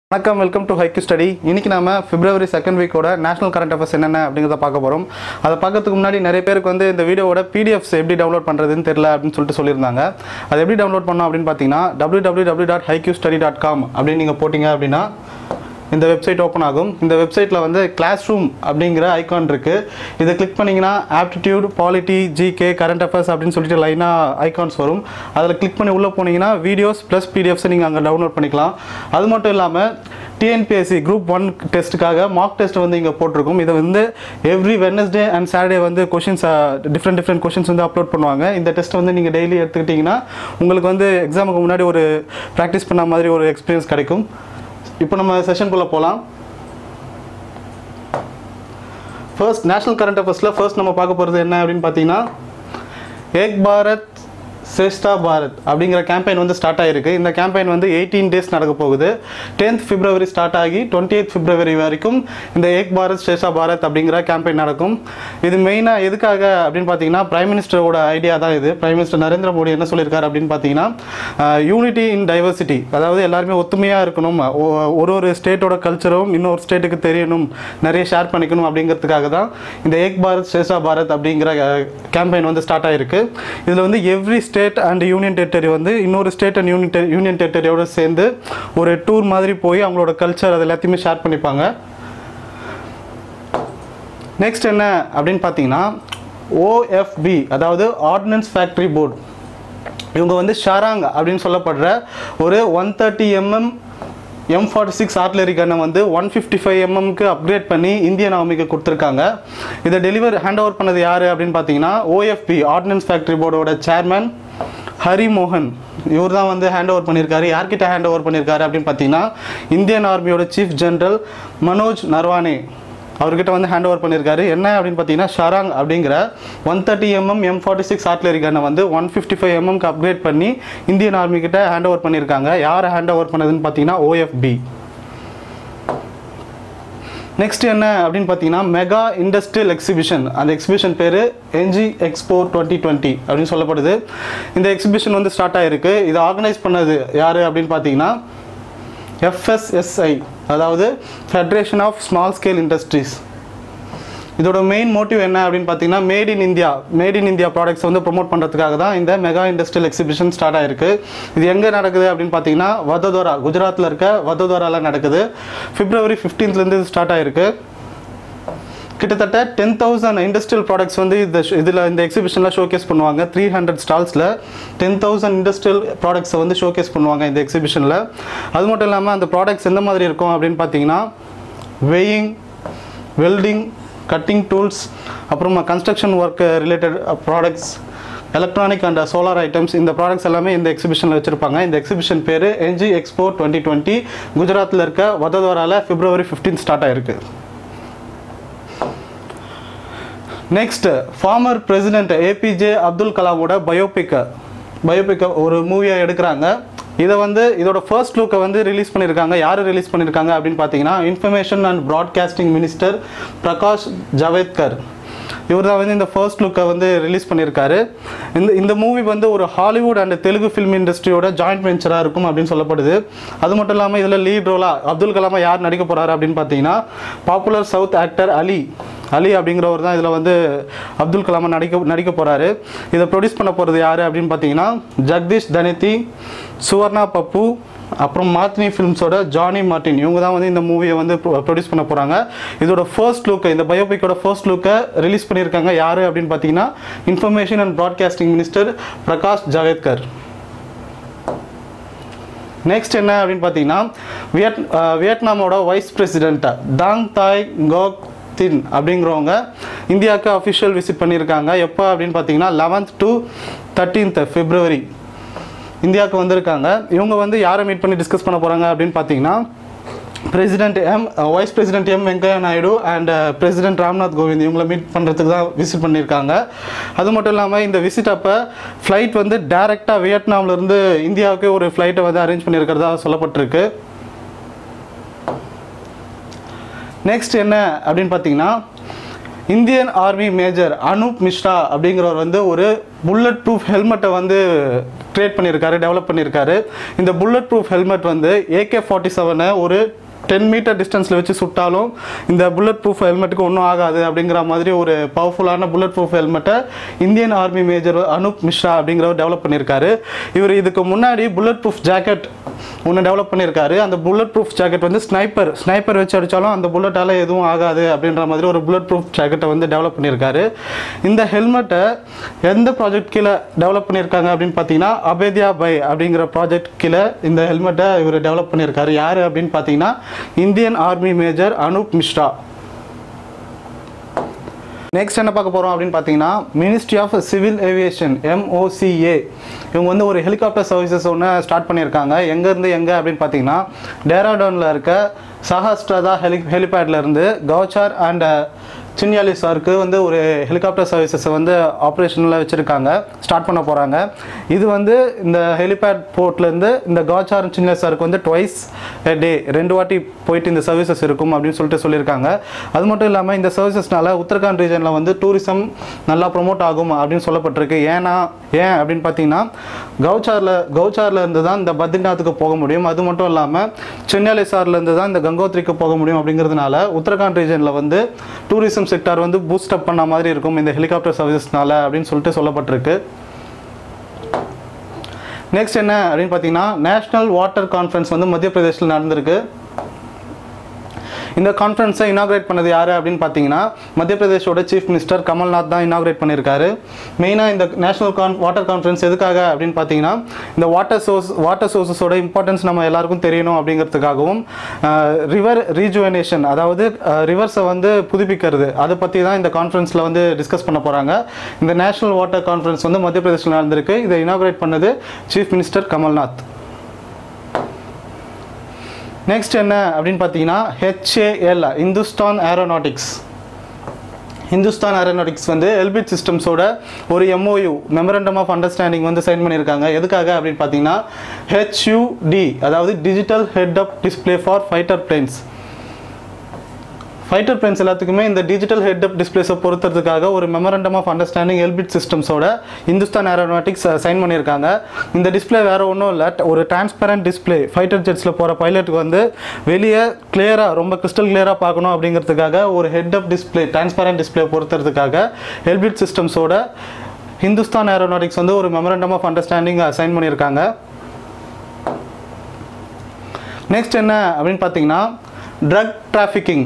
வணக்கம் welcome to haiku study இன்னைக்கு நாம பிப்ரவரி செகண்ட் வீக்கோட நேஷனல் கரண்ட் அஃபேர்ஸ் என்னென்ன அப்படிங்கிறத பார்க்க போகிறோம் அதை பார்க்கறதுக்கு முன்னாடி நிறைய பேருக்கு வந்து இந்த வீடியோவோட பிடிஎஃப்ஸ் எப்படி டவுன்லோட் பண்ணுறதுன்னு தெரியல அப்படின்னு சொல்லிட்டு சொல்லியிருந்தாங்க அதை எப்படி டவுன்லோட் பண்ணோம் அப்படின்னு பார்த்தீங்கன்னா W W W dot Haikyuu study dot com அப்படின்னு நீங்கள் போட்டிங்க அப்படின்னா இந்த வெப்சைட் ஓப்பன் ஆகும் இந்த வெப்சைட்டில் வந்து கிளாஸ் ரூம் அப்படிங்கிற ஐகான் இருக்குது இதை கிளிக் பண்ணிங்கன்னா aptitude polity GK current affairs அப்படின்னு சொல்லிட்டு லைனாக ஐகான்ஸ் வரும் அதில் கிளிக் பண்ணி உள்ளே போனீங்கன்னா வீடியோஸ் ப்ளஸ் பிடிஎஃப்ஸை நீங்கள் அங்கே டவுன்லோட் பண்ணிக்கலாம் அது மட்டும் இல்லாமல் டிஎன்பிஎஸ்சி குரூப் ஒன் டெஸ்ட்டுக்காக மார்க் டெஸ்ட் வந்து இங்கே போட்டிருக்கும் இதை வந்து எவ்ரி வெனஸ்டே அண்ட் சாட்டர்டே வந்து கொஷின்ஸ் டிஃப்ரெண்ட் டிஃப்ரெண்ட் கொஷின்ஸ் வந்து அப்லோட் பண்ணுவாங்க இந்த டெஸ்ட் வந்து நீங்கள் டெய்லி எடுத்துக்கிட்டிங்கன்னா உங்களுக்கு வந்து எக்ஸாமுக்கு முன்னாடி ஒரு ப்ராக்டிஸ் பண்ண மாதிரி ஒரு எக்ஸ்பீரியன்ஸ் கிடைக்கும் இப்போ நம்ம செஷனுக்குள்ளே போகலாம் ஃபர்ஸ்ட் நேஷனல் கரண்ட் அஃபேர்ஸில் ஃபர்ஸ்ட் நம்ம பார்க்க போகிறது என்ன அப்படின்னு பார்த்தீங்கன்னா ஏக் பாரத் சிரேஷ்டா பாரத் அப்படிங்கிற கேம்பெயின் வந்து ஸ்டார்ட் ஆகிருக்கு இந்த கேம்பெயின் வந்து எயிட்டீன் டேஸ் நடக்க போகுது டென்த் பிப்ரவரி ஸ்டார்ட் ஆகி டுவெண்ட்டி எய்த் பிப்ரவரி வரைக்கும் இந்த ஏக் பாரத் ஸ்ரேஷ்டா பாரத் அப்படிங்கிற கேம்பெயின் நடக்கும் இது மெயினாக எதுக்காக அப்படின்னு பார்த்தீங்கன்னா பிரைம் மினிஸ்டரோட ஐடியா தான் இது பிரைம் மினிஸ்டர் நரேந்திர மோடி என்ன சொல்லியிருக்காரு அப்படின்னு பார்த்தீங்கன்னா யூனிட்டி இன் டைவர்சிட்டி அதாவது எல்லாருமே ஒத்துமையாக இருக்கணும் ஒ- ஒரு ஒரு ஸ்டேட்டோட கல்ச்சரும் இன்னொரு ஸ்டேட்டுக்கு தெரியணும் நிறைய ஷேர் பண்ணிக்கணும் அப்படிங்கிறதுக்காக தான் இந்த ஏக் பாரத் ஸ்ரேஷ்டா பாரத் அப்படிங்கிற கேம்பெயின் வந்து ஸ்டார்ட் ஆகிருக்கு இதில் வந்து every state and union territory வந்து இன்னொரு ஸ்டேட் அண்ட் யூனியன் யூனியன் டெரிட்டரியோட சேர்ந்து ஒரு டூர் மாதிரி போய் அவங்களோட கல்ச்சர் அது எல்லாத்தையுமே ஷேர் பண்ணிப்பாங்க நெக்ஸ்ட் என்ன அப்படின்னு பார்த்தீங்கன்னா ஓஎஃப்பி அதாவது ஆர்டினன்ஸ் ஃபேக்ட்ரி போர்டு இவங்க வந்து ஷாராங் அப்படின்னு சொல்லப்படுற ஒரு one thirty MM M forty six artillery கன்னை வந்து ஒன் ஃபிஃப்டி ஃபைவ் எம்எம்க்கு அப்கிரேட் பண்ணி இந்தியன் ஆர்மிக்கு கொடுத்துருக்காங்க இதை டெலிவர் ஹேண்ட் ஓவர் பண்ணது யார் அப்படின்னு பார்த்தீங்கன்னா ஓஎஃப்பி ஆர்டினன்ஸ் ஃபேக்ட்ரி போர்டோட சேர்மேன் ஹரி மோகன் இவர் தான் வந்து ஹேண்ட் ஓவர் பண்ணியிருக்காரு யார்கிட்ட ஹேண்ட் ஓவர் பண்ணியிருக்காரு அப்படின்னு பார்த்தீங்கன்னா இந்தியன் ஆர்மியோட சீஃப் ஜெனரல் மனோஜ் நர்வானே அவர்கிட்ட வந்து ஹேண்ட் ஓவர் பண்ணியிருக்காரு என்ன அப்படின்னு பார்த்தீங்கன்னா ஷராங் அப்படிங்கிற one thirty MM M forty six artillery கன்னை வந்து ஒன் ஃபிஃப்டி ஃபைவ் எம்எம்க்கு அப்கிரேட் பண்ணி இந்தியன் ஆர்மி கிட்ட ஹேண்ட் ஓவர் பண்ணியிருக்காங்க யார் ஹேண்ட் ஓவர் பண்ணதுன்னு பார்த்தீங்கன்னா ஓஎஃப்பி நெக்ஸ்ட் என்ன அப்படின்னு பார்த்தீங்கன்னா மெகா இண்டஸ்ட்ரியல் எக்ஸிபிஷன் அந்த எக்ஸிபிஷன் பேர் என்ஜி எக்ஸ்போ டுவெண்ட்டி டுவெண்ட்டி அப்படின்னு சொல்லப்படுது இந்த எக்ஸிபிஷன் வந்து ஸ்டார்ட் ஆகிருக்கு இதை ஆர்கனைஸ் பண்ணது யார் அப்படின்னு பார்த்தீங்கன்னா எஃப்எஸ்எஸ்ஐ அதாவது federation of small scale industries இதோட மெயின் மோட்டிவ் என்ன அப்படின்னு பார்த்தீங்கன்னா made in India made in India products வந்து ப்ரோமோட் பண்ணுறதுக்காக தான் இந்த மெகா இண்டஸ்ட்ரியல் எக்ஸிபிஷன் ஸ்டார்ட் ஆயிருக்கு இது எங்கே நடக்குது அப்படின்னு பார்த்தீங்கன்னா வதோதரா குஜராத்தில் இருக்க வதோதராவில் நடக்குது பிப்ரவரி 15th ல இருந்து இது ஸ்டார்ட் ஆயிருக்கு கிட்டத்தட்ட டென் தௌசண்ட் இண்டஸ்ட்ரியல் ப்ராடக்ட்ஸ் வந்து இந்த இதில் இந்த எக்ஸிபிஷனில் ஷோகேஸ் பண்ணுவாங்க த்ரீ ஹண்ட்ரட் ஸ்டால்ஸில் டென் தௌசண்ட் இண்டஸ்ட்ரியல் ப்ராடக்ட்ஸை வந்து ஷோகேஸ் பண்ணுவாங்க இந்த எக்ஸிபிஷனில் அது மட்டும் இல்லாமல் அந்த ப்ராடக்ட்ஸ் எந்த மாதிரி இருக்கும் அப்படின்னு பார்த்தீங்கன்னா வெயிங் வெல்டிங் கட்டிங் டூல்ஸ் அப்புறமா construction work related products electronic and solar items இந்த ப்ராடக்ட்ஸ் எல்லாமே இந்த எக்ஸிபிஷனில் வச்சுருப்பாங்க இந்த எக்ஸிபிஷன் பேர் என்ஜி எக்ஸ்போ டுவெண்ட்டி டுவெண்ட்டி குஜராத்தில் இருக்க வதோதராவில் பிப்ரவரி 15 ஸ்டார்ட் ஆயிருக்கு next former president APJ Abdul கலாமோட பயோபிக் பயோபிக் ஒரு மூவியாக எடுக்கிறாங்க இதை வந்து இதோட ஃபர்ஸ்ட் லுக்கை வந்து ரிலீஸ் பண்ணியிருக்காங்க யார் ரிலீஸ் பண்ணியிருக்காங்க அப்படின்னு பார்த்தீங்கன்னா information and broadcasting minister Prakash Javadekar இவர் தான் வந்து இந்த ஃபர்ஸ்ட் லுக்கை வந்து ரிலீஸ் பண்ணியிருக்காரு இந்த இந்த மூவி வந்து ஒரு ஹாலிவுட் அண்ட் தெலுங்கு ஃபிலிம் இண்டஸ்ட்ரியோட ஜாயிண்ட் வெஞ்சராக இருக்கும் அப்படின்னு சொல்லப்படுது அது மட்டும் இல்லாமல் இதில் லீட் ரோலாக அப்துல் கலாமா யார் நடிக்க போகிறாரு அப்படின்னு பார்த்தீங்கன்னா popular south actor Ali Ali அப்படிங்கிறவர் தான் இதில் வந்து அப்துல் கலாமை நடிக்க நடிக்க போகிறாரு இதை ப்ரொடியூஸ் பண்ண போகிறது யார் அப்படின்னு பார்த்தீங்கன்னா ஜெகதீஷ் தனித்தி சுவர்ணா பப்பு அப்புறம் மாத்னி ஃபிலிம்ஸோட ஜானி மார்டின் இவங்க தான் வந்து இந்த மூவியை வந்து ப்ரொடியூஸ் பண்ண போகிறாங்க இதோட ஃபர்ஸ்ட் லுக்கை இந்த பயோபிக்கோட ஃபர்ஸ்ட் லுக்கை ரிலீஸ் பண்ணியிருக்காங்க யார் அப்படின்னு பார்த்தீங்கன்னா information and broadcasting minister Prakash Javadekar next என்ன அப்படின்னு பார்த்தீங்கன்னா வியட் அஹ் வியட்நாமோட vice president Dang Thi Coke தின் அப்படிங்கிறவங்க இந்தியாவுக்கு அஃபிஷியல் விசிட் பண்ணியிருக்காங்க எப்போ அப்படின்னு பார்த்தீங்கன்னா லெவன்த் டு தேர்ட்டீன்த் பிப்ரவரி இந்தியாவுக்கு வந்திருக்காங்க இவங்க வந்து யாரை மீட் பண்ணி டிஸ்கஸ் பண்ண போகிறாங்க அப்படின்னு பார்த்தீங்கன்னா president M vice president M Venkaiah Naidu and president Ramnath Kovind இவங்கள மீட் பண்ணுறதுக்கு தான் விசிட் பண்ணியிருக்காங்க அது மட்டும் இல்லாமல் இந்த விசிட் அப்போ ஃப்ளைட் வந்து டைரெக்டாக வியட்நாம்லேருந்து இந்தியாவுக்கு ஒரு ஃப்ளைட்டை வந்து அரேஞ்ச் பண்ணியிருக்கிறதா சொல்லப்பட்டிருக்கு நெக்ஸ்ட் என்ன அப்படின்னு பார்த்தீங்கன்னா Indian army major Anoop Mishra அப்படிங்கிறவர் வந்து ஒரு புல்லட் ப்ரூஃப் ஹெல்மெட்டை வந்து கிரியேட் பண்ணியிருக்காரு டெவலப் பண்ணியிருக்காரு இந்த புல்லட் ப்ரூஃப் ஹெல்மெட் வந்து ஏகே ஃபார்ட்டி செவனை ஒரு டென் மீட்டர் டிஸ்டன்ஸில் வச்சு சுட்டாலும் இந்த புல்லட் ப்ரூஃப் ஹெல்மெட்டுக்கு ஒன்றும் ஆகாது அப்படிங்கிற மாதிரி ஒரு பவர்ஃபுல்லான புல்லட் ப்ரூஃப் ஹெல்மெட்டை Indian army major Anoop Mishra அப்படிங்கிறவர் டெவலப் பண்ணியிருக்காரு இவர் இதுக்கு முன்னாடி புல்லட் ப்ரூஃப் ஜாக்கெட் ஒன்று டெவலப் பண்ணியிருக்காரு அந்த புல்லட் ப்ரூஃப் ஜாக்கெட் வந்து ஸ்னைப்பர் ஸ்னைப்பர் வச்சு அடித்தாலும் அந்த புல்லட்டால் எதுவும் ஆகாது அப்படின்ற மாதிரி ஒரு புல்லட் ப்ரூஃப் ஜாக்கெட்டை வந்து டெவலப் பண்ணியிருக்காரு இந்த ஹெல்மெட்டை எந்த ப்ராஜெக்ட் கீழே டெவலப் பண்ணியிருக்காங்க அப்படின்னு பார்த்தீங்கன்னா அபேதியா பை அப்படிங்கிற ப்ராஜெக்ட் கீழே இந்த ஹெல்மெட்டை இவர் டெவலப் பண்ணியிருக்காரு யார் அப்படின்னு பார்த்தீங்கன்னா Indian army major Anoop Mishra next என்ன பார்க்க போகிறோம் அப்படின்னு பார்த்தீங்கன்னா ministry of civil aviation MOCA இவங்க வந்து ஒரு ஹெலிகாப்டர் சர்வீசஸ் ஒன்று ஸ்டார்ட் பண்ணியிருக்காங்க எங்கேருந்து எங்கே அப்படின்னு பார்த்தீங்கன்னா டேராடோனில் இருக்க சஹாஸ்ட்ரதா ஹெலி ஹெலிபேட்ல இருந்து கவுச்சார் அண்ட் சின்யாலி சாருக்கு வந்து ஒரு ஹெலிகாப்டர் சர்வீசஸை வந்து ஆப்ரேஷனில் வச்சுருக்காங்க ஸ்டார்ட் பண்ண போகிறாங்க இது வந்து இந்த ஹெலிபேட் போர்ட்லேருந்து இந்த காச்சார் சின்யாலி சாருக்கு வந்து ட்வைஸ் டே ரெண்டு வாட்டி போயிட்டு இந்த சர்வீசஸ் இருக்கும் அப்படின்னு சொல்லிட்டு சொல்லியிருக்காங்க அது மட்டும் இல்லாமல் இந்த சர்வீசஸ்னால உத்தரகாண்ட் ரீஜனில் வந்து டூரிசம் நல்லா ப்ரொமோட் ஆகும் அப்படின்னு சொல்லப்பட்டிருக்கு ஏன்னா ஏன் அப்படின்னு பார்த்தீங்கன்னா கவுச்சாரில் கவுச்சாரில் இருந்து தான் இந்த பத்ரிநாத்துக்கு போக முடியும் அது மட்டும் இல்லாமல் சென்னைலேசார்லேருந்து தான் இந்த கங்கோத்ரிக்கு போக முடியும் அப்படிங்கிறதுனால உத்தரகாண்ட் ரீஜனில் வந்து டூரிசம் செக்டார் வந்து பூஸ்ட் அப் பண்ண மாதிரி இருக்கும் இந்த ஹெலிகாப்டர் சர்வீசஸ்னால அப்படின்னு சொல்லிட்டு சொல்லப்பட்டிருக்கு நெக்ஸ்ட் என்ன அப்படின்னு பார்த்தீங்கன்னா நேஷனல் வாட்டர் கான்ஃபரன்ஸ் வந்து மத்திய பிரதேசில் நடந்திருக்கு இந்த கான்ஃபரன்ஸை இனாகிரேட் பண்ணது யார் அப்படின்னு பார்த்தீங்கன்னா மத்திய பிரதேஷோட சீஃப் மினிஸ்டர் கமல்நாத் தான் இனாகிரேட் பண்ணியிருக்காரு மெயினாக இந்த நேஷனல் கான் வாட்டர் கான்ஃபரன்ஸ் எதுக்காக அப்படின்னு பார்த்தீங்கன்னா இந்த வாட்டர் சோர்ஸ் வாட்டர் சோர்ஸஸோட இம்பார்ட்டன்ஸ் நம்ம எல்லாருக்கும் தெரியணும் அப்படிங்கிறதுக்காகவும் ரிவர் ரீஜுவனேஷன் அதாவது ரிவர்ஸை வந்து புதுப்பிக்கிறது அதை பற்றி தான் இந்த கான்ஃபரன்ஸில் வந்து டிஸ்கஸ் பண்ண போகிறாங்க இந்த நேஷனல் வாட்டர் கான்ஃபரன்ஸ் வந்து மத்திய பிரதேசில் நடந்திருக்கு இதை இனாகிரேட் பண்ணது சீஃப் மினிஸ்டர் கமல்நாத் நெக்ஸ்ட் என்ன அப்படின்னு பார்த்தீங்கன்னா HAL Hindustan aeronautics Hindustan aeronautics வந்து எல்பிட் சிஸ்டம்ஸோட ஒரு எம்ஓயு மெமரண்டம் ஆஃப் அண்டர்ஸ்டாண்டிங் வந்து சைன் பண்ணியிருக்காங்க எதுக்காக அப்படின்னு பார்த்தீங்கன்னா ஹெச்யூடி அதாவது digital head up display for fighter planes fighter planes எல்லாத்துக்குமே இந்த டிஜிட்டல் ஹெட் அப் டிஸ்பிளேஸை பொறுத்துறதுக்காக ஒரு மெமரண்டம் ஆஃப் அண்டர்ஸ்டாண்டிங் எல்பிட் சிஸ்டம்ஸோட இந்துஸ்தான் ஏரோநாட்டிக்ஸ் சைன் பண்ணியிருக்காங்க இந்த டிஸ்பிளே வேறு ஒன்றும் இல்லை ஒரு டிரான்ஸ்பரண்ட் டிஸ்பிளே ஃபைட்டர் ஜெட்ஸில் போகிற பைலட்டுக்கு வந்து வெளியே கிளியராக ரொம்ப கிறிஸ்டல் கிளியராக பார்க்கணும் அப்படிங்கிறதுக்காக ஒரு head up display transparent display பொறுத்துறதுக்காக எல்பிட் சிஸ்டம்ஸோட ஹிந்துஸ்தான் ஏரோநாட்டிக்ஸ் வந்து ஒரு மெமரண்டம் ஆஃப் அண்டர்ஸ்டாண்டிங் சைன் பண்ணியிருக்காங்க நெக்ஸ்ட் என்ன அப்படின்னு பார்த்தீங்கன்னா ட்ரக் டிராஃபிக்கிங்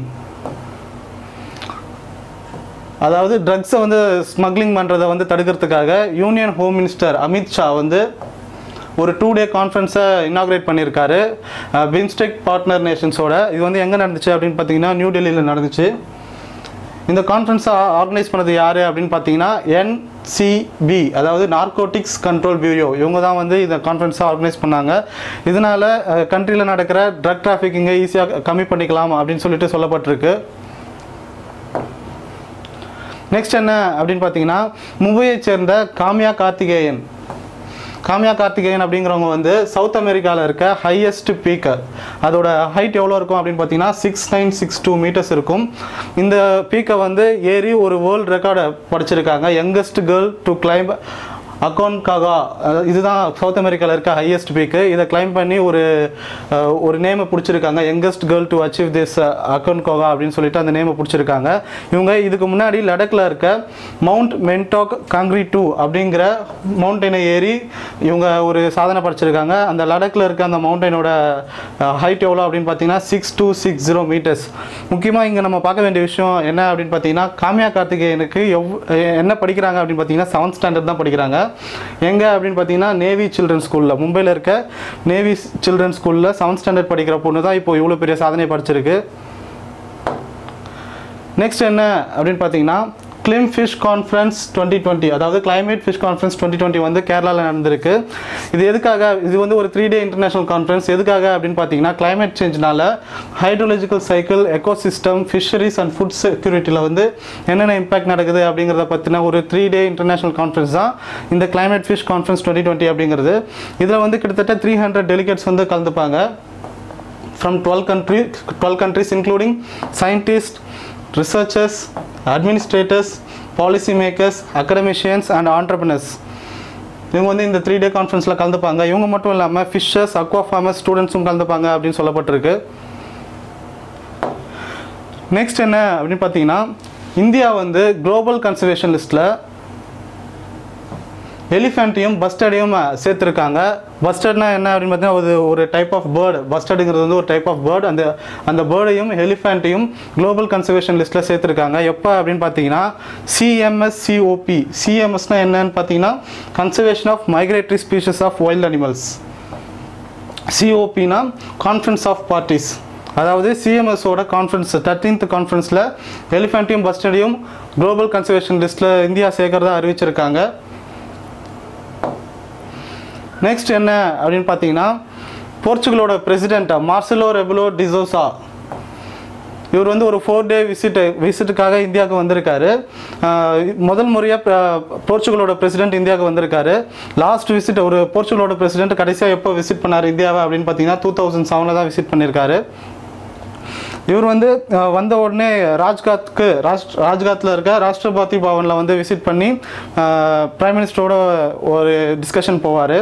அதாவது ட்ரக்ஸை வந்து ஸ்மக்லிங் பண்ணுறதை வந்து தடுக்கிறதுக்காக யூனியன் ஹோம் மினிஸ்டர் அமித்ஷா வந்து ஒரு டூ டே கான்ஃபரன்ஸை இனாக்ரேட் பண்ணியிருக்காரு பிம்ஸ்டெக் பார்ட்னர் நேஷன்ஸோட இது வந்து எங்கே நடந்துச்சு அப்படின்னு பார்த்தீங்கன்னா நியூ டெல்லியில் நடந்துச்சு இந்த கான்ஃபரன்ஸை ஆர்கனைஸ் பண்ணது யார் அப்படின்னு பார்த்தீங்கன்னா என்சிபி அதாவது நார்கோட்டிக்ஸ் கண்ட்ரோல் பியூரோ இவங்க தான் வந்து இந்த கான்ஃபரன்ஸை ஆர்கனைஸ் பண்ணாங்க இதனால் கண்ட்ரியில் நடக்கிற ட்ரக் டிராஃபிக்கிங்கை ஈஸியாக கம்மி பண்ணிக்கலாம் அப்படின்னு சொல்லிட்டு சொல்லப்பட்டிருக்கு நெக்ஸ்ட் என்ன அப்படின்னு பார்த்தீங்கன்னா மும்பையை சேர்ந்த காமியா கார்த்திகேயன் காமியா கார்த்திகேயன் அப்படிங்கிறவங்க வந்து சவுத் அமெரிக்காவில் இருக்க ஹையஸ்ட் பீக்கர் அதோட ஹைட் எவ்வளோ இருக்கும் அப்படின்னு பார்த்தீங்கன்னா six nine six two metres இருக்கும் இந்த பீக்கை வந்து ஏறி ஒரு வேர்ல்டு ரெக்கார்டை படிச்சிருக்காங்க youngest girl to climb Aconcagua இதுதான் சவுத் அமெரிக்காவில் இருக்க ஹையஸ்ட் பீக்கு இதை கிளைம் பண்ணி ஒரு அஹ், ஒரு நேமை பிடிச்சிருக்காங்க youngest girl to achieve this Aconcagua அப்படின்னு சொல்லிட்டு அந்த நேமை பிடிச்சிருக்காங்க இவங்க இதுக்கு முன்னாடி லடக்கில் இருக்க மவுண்ட் மென்டாக் காங்கிரீட் டூ அப்படிங்கிற மவுண்டனை ஏறி இவங்க ஒரு சாதனை படிச்சிருக்காங்க அந்த லடக்கில் இருக்க அந்த மவுண்டனோட ஹைட் எவ்வளோ அப்படின்னு பார்த்தீங்கன்னா six two six zero metres முக்கியமாக இங்கே நம்ம பார்க்க வேண்டிய விஷயம் என்ன அப்படின்னு பார்த்தீங்கன்னா காமியா கார்த்திகேயனுக்கு எவ் என்ன படிக்கிறாங்க அப்படின்னு பார்த்தீங்கன்னா செவன்த் ஸ்டாண்டர்ட் தான் படிக்கிறாங்க எங்கே அப்படின்னு பார்த்தீங்கன்னா நேவி சில்ட்ரன் ஸ்கூலில் மும்பையில் இருக்க நேவி சில்ட்ரன் ஸ்கூலில் செவன்த் ஸ்டாண்டர்ட் படிக்கிற பொண்ணு தான் இப்போ இவ்வளோ பெரிய சாதனை படிச்சிருக்கு நெக்ஸ்ட் என்ன அப்படின்னு பார்த்தீங்கன்னா Climfish conference twenty twenty அதாவது climate fish conference twenty twenty வந்து கேரளாவில் நடந்திருக்கு இது எதுக்காக இது வந்து ஒரு த்ரீ டே இன்டர்நேஷனல் கான்ஃபரன்ஸ் எதுக்காக அப்படின்னு பார்த்தீங்கன்னா கிளைமேட் சேஞ்ச்னால hydrological cycle ecosystem fisheries and food செக்யூரிட்டியில் வந்து என்னென்ன இம்பாக்ட் நடக்குது அப்படிங்கிறத பற்றின ஒரு த்ரீ டே இன்டர்நேஷனல் கான்ஃபரன்ஸ் தான் இந்த climate fish conference twenty twenty அப்படிங்கிறது இதில் வந்து கிட்டத்தட்ட த்ரீ ஹண்ட்ரட் டெலிகேட்ஸ் வந்து கலந்துப்பாங்க from 12 countries 12 countries including scientists researchers administrators policy makers academicians and entrepreneurs இவங்க வந்து இந்த த்ரீ டே கான்ஃபரன்ஸில் கலந்துப்பாங்க இவங்க மட்டும் இல்லாமல் ஃபிஷர்ஸ் அக்வா ஃபார்மர்ஸ் ஸ்டூடெண்ட்ஸும் கலந்துப்பாங்க அப்படின்னு சொல்லப்பட்டிருக்கு நெக்ஸ்ட் என்ன அப்படின்னு பார்த்தீங்கன்னா இந்தியா வந்து குளோபல் கன்சர்வேஷன் லிஸ்ட்டில் எலிஃபெண்ட்டையும் பஸ்டர்டையும் சேர்த்துருக்காங்க பஸ்டர்ட்னா என்ன அப்படின்னு பார்த்தீங்கன்னா ஒரு ஒரு டைப் ஆஃப் பேர்டு பஸ்டர்டுங்கிறது வந்து ஒரு டைப் ஆஃப் பேர்டு அந்த அந்த பேர்டையும் எலிஃபெண்ட்டையும் குளோபல் கன்சர்வேஷன் லிஸ்ட்டில் சேர்த்துருக்காங்க எப்போ அப்படின்னு பார்த்தீங்கன்னா சிஎம்எஸ் சிஓபி சிஎம்எஸ்னா என்னன்னு பார்த்தீங்கன்னா conservation of migratory species of wild animals சிஓபினா கான்ஃபரன்ஸ் ஆஃப் பார்ட்டிஸ் அதாவது சிஎம்எஸோட கான்ஃபரன்ஸ் தேர்ட்டீன்த் கான்ஃபரன்ஸில் எலிஃபெண்ட்டையும் பஸ்டர்டையும் குளோபல் கன்சர்வேஷன் லிஸ்ட்டில் இந்தியா சேர்க்கறதா அறிவிச்சிருக்காங்க நெக்ஸ்ட் என்ன அப்படின்னு பார்த்தீங்கன்னா போர்ச்சுகலோட பிரசிடென்ட் மார்சலோ ரெபுலோ டிசோசா இவர் வந்து ஒரு ஃபோர் டே விசிட் விசிட்டுக்காக இந்தியாவுக்கு வந்திருக்காரு ஆஹ் முதல் முறையாக போர்ச்சுகலோட பிரசிடென்ட் இந்தியாவுக்கு வந்திருக்காரு லாஸ்ட் விசிட் ஒரு போர்ச்சுகலோட பிரசிடென்ட் கடைசியாக எப்போ விசிட் பண்ணார் இந்தியாவை அப்படின்னு பார்த்தீங்கன்னா டூ தௌசண்ட் செவனில் தான் விசிட் பண்ணியிருக்காரு இவர் வந்து அஹ், வந்த உடனே ராஜ்காத்துக்கு ராஜ் ராஜ்காத்தில் இருக்க ராஷ்டிரபதி பவனில் வந்து விசிட் பண்ணி பிரைம் மினிஸ்டரோட ஒரு டிஸ்கஷன் போவார்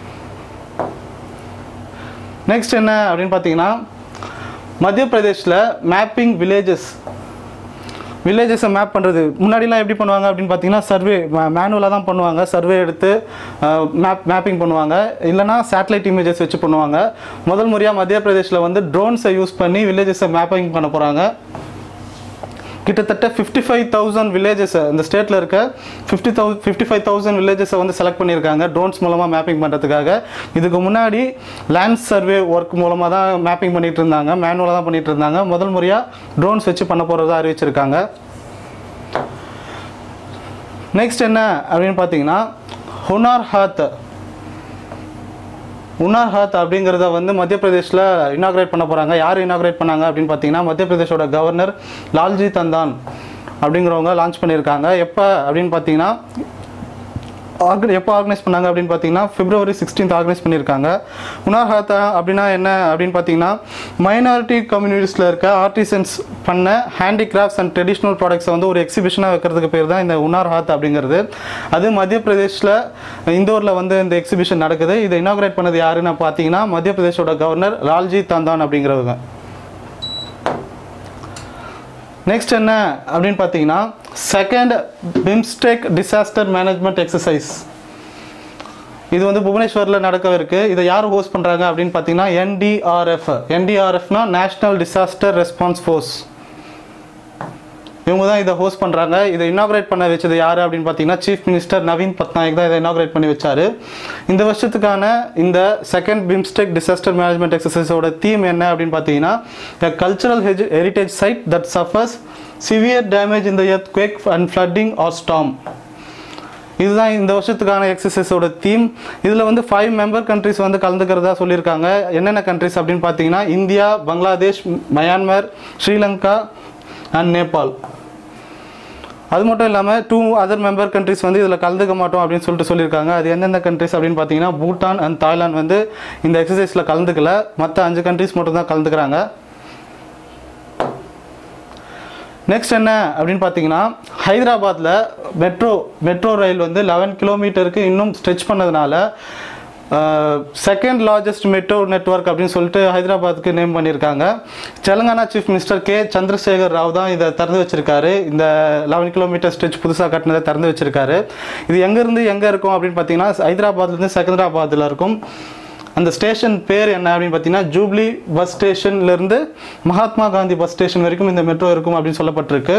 நெக்ஸ்ட் என்ன அப்படின்னு பார்த்தீங்கன்னா மத்திய பிரதேஷில் மேப்பிங் வில்லேஜஸ் வில்லேஜஸை மேப் பண்ணுறது முன்னாடிலாம் எப்படி பண்ணுவாங்க அப்படின்னு பார்த்தீங்கன்னா சர்வே மேனுவலாக தான் பண்ணுவாங்க சர்வே எடுத்து மேப் மேப்பிங் பண்ணுவாங்க இல்லைனா சேட்டலைட் இமேஜஸ் வச்சு பண்ணுவாங்க முதல் முறையாக மத்திய பிரதேஷில் வந்து ட்ரோன்ஸை யூஸ் பண்ணி வில்லேஜஸை மேப்பிங் பண்ண போகிறாங்க கிட்டத்தட்ட ஃபிஃப்டி ஃபைவ் தௌசண்ட் வில்லேஜஸ் இந்த ஸ்டேட்டில் இருக்க fifty thou fifty five thousand வில்லேஜஸை வந்து செலக்ட் பண்ணியிருக்காங்க ட்ரோன்ஸ் மூலமாக மேப்பிங் பண்ணுறதுக்காக இதுக்கு முன்னாடி லேண்ட் சர்வே ஒர்க் மூலமாக தான் மேப்பிங் பண்ணிட்டு இருந்தாங்க மேனுவலாக தான் பண்ணிட்டு இருந்தாங்க முதல் முறையாக ட்ரோன்ஸ் வச்சு பண்ண போகிறதா அறிவிச்சிருக்காங்க நெக்ஸ்ட் என்ன அப்படின்னு பார்த்தீங்கன்னா ஹுனார் ஹாத் உன்னார் ஹாத் அப்படிங்கிறத வந்து மத்திய பிரதேஷில் இனாக்ரேட் பண்ண போகிறாங்க யார் இனாக்ரேட் பண்ணாங்க அப்படின்னு பார்த்தீங்கன்னா மத்திய பிரதேஷோட கவர்னர் லால்ஜி தந்தான் அப்படிங்கிறவங்க லான்ச் பண்ணியிருக்காங்க எப்போ அப்படின்னு பார்த்தீங்கன்னா ஆர்கனை எப்போ ஆர்கனைஸ் பண்ணாங்க அப்படின்னு பார்த்தீங்கன்னா பிப்ரவரி சிக்ஸ்டீன்த் ஆர்கனைஸ் பண்ணியிருக்காங்க உனார் ஹாத்தா அப்படின்னா என்ன அப்படின்னு பார்த்தீங்கன்னா மைனாரிட்டி கம்யூனிட்டிஸில் இருக்க ஆர்டிசன்ஸ் பண்ண ஹேண்டிகிராஃப்ட்ஸ் அண்ட் ட்ரெடிஷ்னல் ப்ராடக்ட்ஸை வந்து ஒரு எக்ஸிபிஷனாக வைக்கிறதுக்கு பேர் தான் இந்த உனார் ஹாத் அப்படிங்கிறது அது மத்திய பிரதேஷில் இந்தோரில் வந்து இந்த எக்ஸிபிஷன் நடக்குது இதை இனாக்ரேட் பண்ணது யாருன்னு பார்த்தீங்கன்னா மத்திய பிரதேஷோட கவர்னர் லால்ஜி தந்தான் அப்படிங்கிறவங்க நெக்ஸ்ட் என்ன அப்படின்னு பார்த்தீங்கன்னா second BIMSTEC disaster management exercise இது வந்து புவனேஸ்வரில் நடக்க இருக்கு இதை யார் ஹோஸ்ட் பண்ணுறாங்க அப்படின்னு பார்த்தீங்கன்னா என்டிஆர்எஃப் என்டிஆர்எஃப்னா நேஷ்னல் டிசாஸ்டர் ரெஸ்பான்ஸ் ஃபோர்ஸ் இவங்க தான் இதை ஹோஸ்ட் பண்ணுறாங்க இதை இனாக்ரேட் பண்ண வச்சது யார் அப்படின்னு பார்த்தீங்கன்னா சீஃப் மினிஸ்டர் நவீன் பட்நாயக் தான் இதை இனாக்ரேட் பண்ணி வச்சாரு இந்த வருஷத்துக்கான இந்த செகண்ட் பிம்ஸ்டெக் டிசாஸ்டர் மேனேஜ்மெண்ட் எக்ஸசைஸோட தீம் என்ன அப்படின்னு பார்த்தீங்கன்னா the cultural heritage site that suffers severe damage இந்த earthquake and flooding or storm இதுதான் இந்த வருஷத்துக்கான எக்ஸசைஸோட தீம் இதில் வந்து ஃபைவ் மெம்பர் கண்ட்ரிஸ் வந்து கலந்துக்கிறதா சொல்லியிருக்காங்க என்னென்ன கண்ட்ரிஸ் அப்படின்னு பார்த்தீங்கன்னா India Bangladesh Myanmar Sri Lanka and Nepal அது மட்டும் இல்லாமல் டூ அதர் மெம்பர் கண்ட்ரிஸ் வந்து இதில் கலந்துக்க மாட்டோம் அப்படின்னு சொல்லிட்டு சொல்லியிருக்காங்க அது எந்தெந்த கண்ட்ரிஸ் அப்படின்னு பார்த்தீங்கன்னா பூட்டான் அண்ட் தாய்லாந்து வந்து இந்த எக்ஸசைஸில் கலந்துக்கல மற்ற அஞ்சு கண்ட்ரிஸ் மட்டும் தான் கலந்துக்கிறாங்க நெக்ஸ்ட் என்ன அப்படின்னு பார்த்தீங்கன்னா ஹைதராபாத்தில் மெட்ரோ மெட்ரோ ரயில் வந்து லெவன் கிலோமீட்டருக்கு இன்னும் ஸ்ட்ரெச் பண்ணதுனால செகண்ட் லார்ஜஸ்ட் மெட்ரோ நெட்வொர்க் அப்படின்னு சொல்லிட்டு ஹைதராபாத்துக்கு நேம் பண்ணியிருக்காங்க Telangana chief minister K Chandrashekar Rao தான் இதை திறந்து வச்சிருக்காரு இந்த லெவன் கிலோமீட்டர் ஸ்ட்ரெச் புதுசாக கட்டினதை திறந்து வச்சிருக்காரு இது எங்கேருந்து எங்கே இருக்கும் அப்படின்னு பார்த்தீங்கன்னா ஹைதராபாத்லேருந்து செகந்தராபாத்தில் இருக்கும் அந்த ஸ்டேஷன் பேர் என்ன அப்படின்னு பார்த்தீங்கன்னா ஜூப்ளி பஸ் ஸ்டேஷன்லேருந்து மகாத்மா காந்தி பஸ் ஸ்டேஷன் வரைக்கும் இந்த மெட்ரோ இருக்கும் அப்படின்னு சொல்லப்பட்டிருக்கு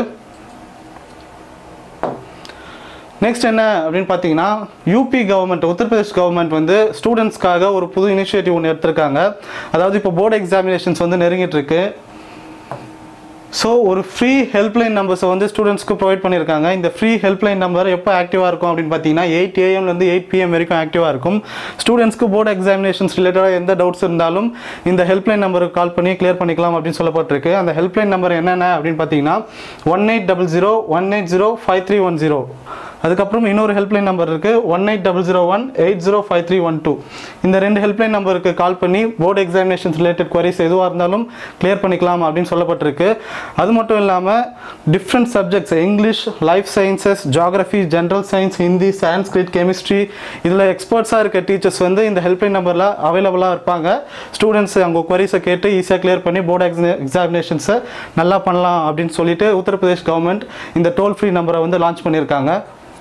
நெக்ஸ்ட் என்ன அப்படின்னு பார்த்தீங்கன்னா யூபி கவர்மெண்ட் உத்தரப்பிரதேஷ் கவர்மெண்ட் வந்து ஸ்டூடெண்ட்ஸ்க்காக ஒரு புது இனிஷியேட்டிவ் ஒன்று எடுத்திருக்காங்க அதாவது இப்போ போர்டு எக்ஸாமினேஷன்ஸ் வந்து நெருங்கிட்டு இருக்கு ஸோ ஒரு ஃப்ரீ ஹெல்ப்லைன் நம்பர்ஸை வந்து ஸ்டூடெண்ட்ஸ்க்கு ப்ரொவைட் பண்ணியிருக்காங்க இந்த ஃப்ரீ ஹெல்ப்லைன் நம்பர் எப்போ ஆக்டிவாக இருக்கும் அப்படின்னு பார்த்தீங்கன்னா எயிட் ஏஎம்லேருந்து எயிட் பிஎம் வரைக்கும் ஆக்டிவாக இருக்கும் ஸ்டூடெண்ட்ஸ்க்கு போர்டு எக்ஸாமினேஷன்ஸ் ரிலேட்டடாக எந்த டவுட்ஸ் இருந்தாலும் இந்த ஹெல்ப்லைன் நம்பருக்கு கால் பண்ணி கிளியர் பண்ணிக்கலாம் அப்படின்னு சொல்லப்பட்டிருக்கு அந்த ஹெல்ப்லைன் நம்பர் என்னென்ன அப்படின்னு பார்த்தீங்கன்னா one eight double zero one eight zero five three one zero அதுக்கப்புறம் இன்னொரு ஹெல்ப்லைன் நம்பர் இருக்குது one eight double zero one eight zero five three one two இந்த ரெண்டு ஹெல்ப்லைன் நம்பருக்கு கால் பண்ணி போர்டு எக்ஸாமினேஷன்ஸ் ரிலேட்டட் queries எதுவாக இருந்தாலும் கிளியர் பண்ணிக்கலாம் அப்படின்னு சொல்லப்பட்டிருக்கு அது மட்டும் இல்லாமல் different subjects English life sciences geography general science Hindi Sanskrit chemistry இதில் எக்ஸ்பர்ட்ஸாக இருக்க டீச்சர்ஸ் வந்து இந்த ஹெல்ப்லைன் நம்பரில் அவைலபிளாக இருப்பாங்க ஸ்டூடெண்ட்ஸ் அவங்க queries-அ கேட்டு ஈஸியாக கிளியர் பண்ணி போர்டு எக்ஸாமினேஷன்ஸை நல்லா பண்ணலாம் அப்படின்னு சொல்லிட்டு உத்தரப்பிரதேஷ் கவர்மெண்ட் இந்த டோல் ஃப்ரீ நம்பரை வந்து லான்ச் பண்ணியிருக்காங்க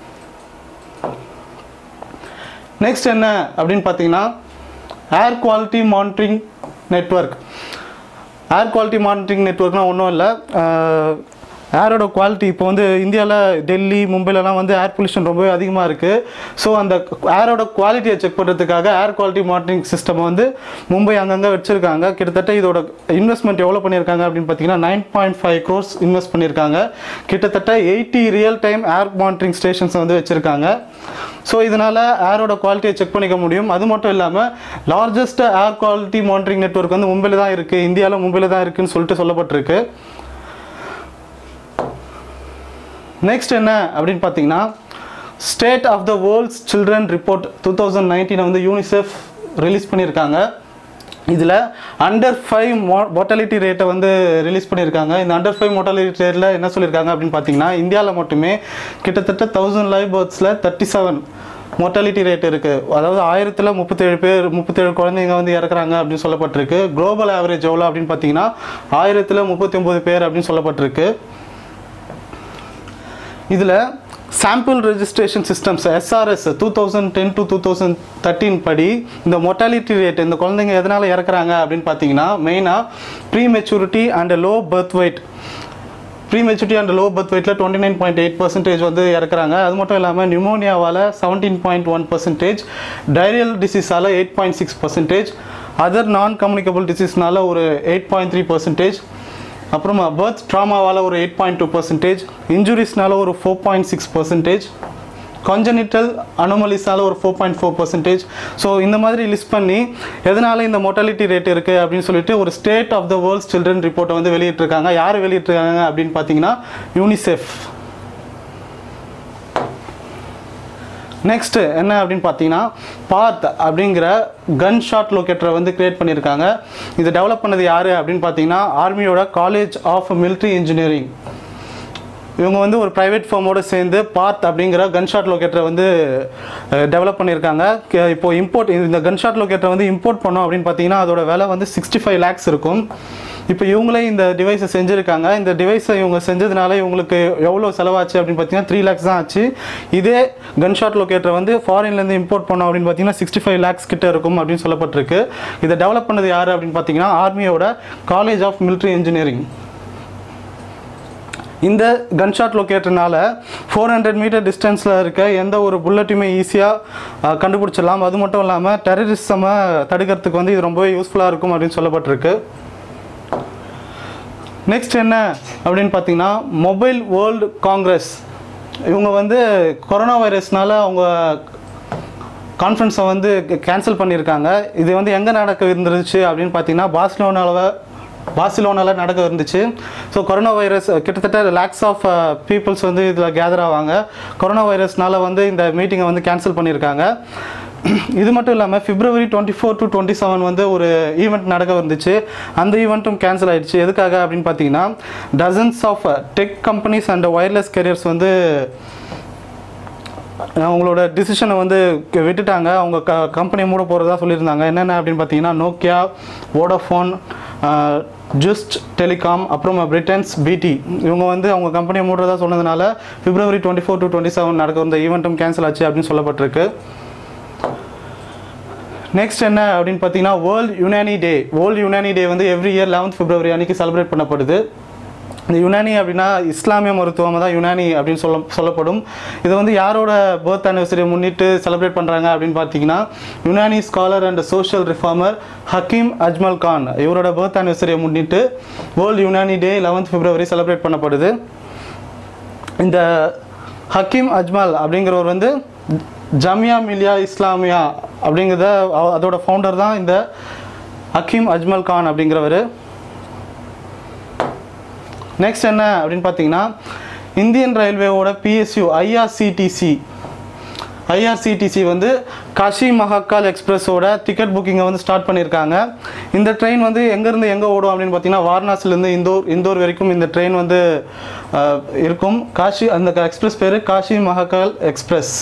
நெக்ஸ்ட் என்ன அப்படின்னு பார்த்தீங்கன்னா air quality monitoring network air quality monitoring நெட்வொர்க்னால் ஒன்றும் இல்லை ஏரோட குவாலிட்டி இப்போ வந்து இந்தியாவில் டெல்லி மும்பைலலாம் வந்து ஏர் பொல்யூஷன் ரொம்பவே அதிகமாக இருக்குது ஸோ அந்த ஏரோட குவாலிட்டியை செக் பண்ணுறதுக்காக ஏர் குவாலிட்டி மானிட்டரிங் சிஸ்டம் வந்து மும்பை அங்கங்கே வச்சுருக்காங்க கிட்டத்தட்ட இதோட இன்வெஸ்ட்மெண்ட் எவ்வளோ பண்ணியிருக்காங்க அப்படின்னு பார்த்தீங்கன்னா nine point five crores invest பண்ணியிருக்காங்க கிட்டத்தட்ட eighty real time air monitoring stations வந்து வச்சுருக்காங்க ஸோ இதனால் ஏரோட குவாலிட்டியை செக் பண்ணிக்க முடியும் அது மட்டும் இல்லாமல் largest air quality monitoring network வந்து மும்பையில் தான் இருக்குது இந்தியாவில் மும்பையில் தான் இருக்குன்னு சொல்லிட்டு சொல்லப்பட்டிருக்கு நெக்ஸ்ட் என்ன அப்படின்னு பார்த்தீங்கன்னா state of the world's children report two thousand நைன்டீனை வந்து யூனிசெஃப் ரிலீஸ் பண்ணியிருக்காங்க இதில் அண்டர் ஃபைவ் மோ மோட்டாலிட்டி ரேட்டை வந்து ரிலீஸ் பண்ணியிருக்காங்க இந்த அண்டர் ஃபைவ் மோட்டாலிட்டி ரேட்டில் என்ன சொல்லியிருக்காங்க அப்படின்னு பார்த்தீங்கன்னா இந்தியாவில் மட்டுமே கிட்டத்தட்ட தௌசண்ட் லைவ் பேர்த்ஸில் தேர்ட்டி செவன் மோட்டாலிட்டி ரேட் இருக்குது அதாவது ஆயிரத்தில் முப்பத்தேழு பேர் முப்பத்தேழு குழந்தைங்க வந்து இறக்குறாங்க அப்படின்னு சொல்லப்பட்டிருக்கு குளோபல் ஆவரேஜ் எவ்வளோ அப்படின்னு பார்த்தீங்கன்னா ஆயிரத்தில் முப்பத்தி ஒம்பது பேர் அப்படின்னு சொல்லப்பட்டிருக்கு இதில் sample registration systems SRS two thousand ten to two thousand thirteen படி இந்த மொட்டாலிட்டி ரேட் இந்த குழந்தைங்க எதனால் இறக்குறாங்க அப்படின்னு பார்த்தீங்கன்னா மெயினாக pre maturity and low birth weight pre maturity and low birth வெயிட்டில் twenty nine point eight percentage வந்து இறக்குறாங்க அது மட்டும் இல்லாமல் நிமோனியாவால் seventeen point one percentage diarrhoeal டிசீஸால் eight point six percentage other non communicable டிசீஸ்னால ஒரு எயிட் பாயிண்ட் த்ரீ பர்சன்டேஜ் அப்புறமா பர்த் ட்ராமாவால் ஒரு எயிட் பாயிண்ட் டூ பர்சன்டேஜ் இன்ஜுரிஸ்னால ஒரு four point six percentage congenital அனோமலிஸால் ஒரு four point four percentage so இந்த மாதிரி லிஸ்ட் பண்ணி எதனால் இந்த மொட்டாலிட்டி ரேட் இருக்குது அப்படின்னு சொல்லிட்டு ஒரு state of the world's children ரிப்போர்ட்டை வந்து வெளியிட்டிருக்காங்க யார் வெளியிட்டிருக்காங்க அப்படின்னு பார்த்தீங்கன்னா யூனிசெஃப் நெக்ஸ்ட்டு என்ன அப்படின்னு பார்த்தீங்கன்னா பார்த் அப்படிங்கிற கன் ஷாட் லொக்கேட்டரை வந்து கிரியேட் பண்ணியிருக்காங்க இது டெவலப் பண்ணது யார் அப்படின்னு பார்த்தீங்கன்னா ஆர்மியோட காலேஜ் ஆஃப் மிலிட்ரி இன்ஜினியரிங் இவங்க வந்து ஒரு ப்ரைவேட் ஃபார்மோடு சேர்ந்து பார்த் அப்படிங்கிற கன்ஷாட் லொக்கேட்டரை வந்து டெவலப் பண்ணியிருக்காங்க கே- இப்போ இம்போர்ட் இந்த கன்ஷாட் லொக்கேட்டரை வந்து இம்போர்ட் பண்ணோம் அப்படின்னு பார்த்தீங்கன்னா அதோட விலை வந்து சிக்ஸ்டி ஃபைவ் லேக்ஸ் இருக்கும் இப்போ இவங்களே இந்த டிவைஸை செஞ்சுருக்காங்க இந்த டிவைஸை இவங்க செஞ்சதுனால இவங்களுக்கு எவ்வளோ செலவாச்சு அப்படின்னு பார்த்தீங்கன்னா த்ரீ லேக்ஸ் தான் ஆச்சு இதே கன்ஷாட் லொக்கேட்டரை வந்து ஃபாரின்லேருந்து இம்போர்ட் பண்ணோம் அப்படின்னு பார்த்தீங்கன்னா சிக்ஸ்டி ஃபைவ் லேக்ஸ் கிட்ட இருக்கும் அப்படின்னு சொல்லப்பட்டிருக்கு இதை டெவலப் பண்ணது யார் அப்படின்னு பார்த்தீங்கன்னா ஆர்மியோட காலேஜ் ஆஃப் மிலிட்ரி இன்ஜினியரிங் இந்த கன்ஷாட் லொக்கேட்டர்னால ஃபோர் ஹண்ட்ரட் மீட்டர் டிஸ்டன்ஸில் இருக்க எந்த ஒரு புல்லட்டுமே ஈஸியாக கண்டுபிடிச்சிடலாம் அது மட்டும் இல்லாமல் டெரரிசமை தடுக்கிறதுக்கு வந்து இது ரொம்பவே யூஸ்ஃபுல்லாக இருக்கும் அப்படின்னு சொல்லப்பட்டிருக்கு நெக்ஸ்ட் என்ன அப்படின்னு பார்த்தீங்கன்னா மொபைல் வேர்ல்டு காங்கிரஸ் இவங்க வந்து கொரோனா வைரஸ்னால அவங்க கான்ஃபரன்ஸை வந்து கேன்சல் பண்ணியிருக்காங்க இது வந்து எங்கே நடக்க இருந்துருச்சு அப்படின்னு பார்த்தீங்கன்னா பார்சிலோனாவில் பார்சிலோனாவில் நடக்க இருந்துச்சு ஸோ கொரோனா வைரஸ் கிட்டத்தட்ட லேக்ஸ் ஆஃப் பீப்புள்ஸ் வந்து இதில் கேதர் ஆவாங்க கொரோனா வைரஸ்னால வந்து இந்த மீட்டிங்கை வந்து கேன்சல் பண்ணியிருக்காங்க இது மட்டும் இல்லாமல் February twenty four to twenty seven வந்து ஒரு ஈவெண்ட் நடக்க இருந்துச்சு அந்த ஈவெண்ட்டும் கேன்சல் ஆயிடுச்சு எதுக்காக அப்படின்னு பார்த்தீங்கன்னா dozens of tech companies and wireless carriers வந்து அவங்களோட டிசிஷனை வந்து க- விட்டுட்டாங்க அவங்க க கம்பெனி மூட போகிறதா சொல்லியிருந்தாங்க என்னென்ன அப்படின்னு பார்த்தீங்கன்னா நோக்கியா வோடஃபோன் ஜஸ்ட் டெலிகாம் அப்புறம் பிரிட்டன்ஸ் பிடி இவங்க வந்து அவங்க கம்பெனியை மூடுறதா சொன்னதுனால February twenty four to twenty seven நடக்க இந்த ஈவெண்ட்டும் கேன்சல் ஆச்சு அப்படின்னு சொல்லப்பட்டிருக்கு நெக்ஸ்ட் என்ன அப்படின்னு பார்த்தீங்கன்னா world Unani day world Unani day வந்து எவ்ரி இயர் லெவன்த் பிப்ரவரி அன்னைக்கு செலிப்ரேட் பண்ணப்படுது இந்த யுனானி அப்படின்னா இஸ்லாமிய மருத்துவம் தான் யுனானி அப்படின்னு சொல்ல சொல்லப்படும் இது வந்து யாரோட பர்த் ஆனிவர்சரியை முன்னிட்டு செலிப்ரேட் பண்ணுறாங்க அப்படின்னு பார்த்தீங்கன்னா Unani scholar and social reformer Hakim Ajmal Khan இவரோட பர்த் ஆனிவர்சரியை முன்னிட்டு world Unani day eleventh February celebrate பண்ணப்படுது இந்த ஹக்கீம் அஜ்மல் அப்படிங்கிறவர் வந்து ஜமியா மிலியா இஸ்லாமியா அப்படிங்கிறத அவ- அதோட ஃபவுண்டர் தான் இந்த ஹக்கீம் அஜ்மல் கான் அப்படிங்கிறவர் நெக்ஸ்ட் என்ன அப்படின்னு பார்த்தீங்கன்னா இந்தியன் ரயில்வேவோட பிஎஸ்யூ ஐஆர்சிடிசி ஐஆர்சிடிசி வந்து காஷி மஹாக்கால் எக்ஸ்பிரஸோட டிக்கெட் புக்கிங்கை வந்து ஸ்டார்ட் பண்ணியிருக்காங்க இந்த ட்ரெயின் வந்து எங்கேருந்து எங்கே ஓடும் அப்படின்னு பார்த்தீங்கன்னா வாரணாசிலேருந்து இந்தோர் இந்தோர் வரைக்கும் இந்த ட்ரெயின் வந்து அஹ், இருக்கும் காஷி அந்த எக்ஸ்பிரஸ் பேர் காஷி மஹாக்கால் எக்ஸ்பிரஸ்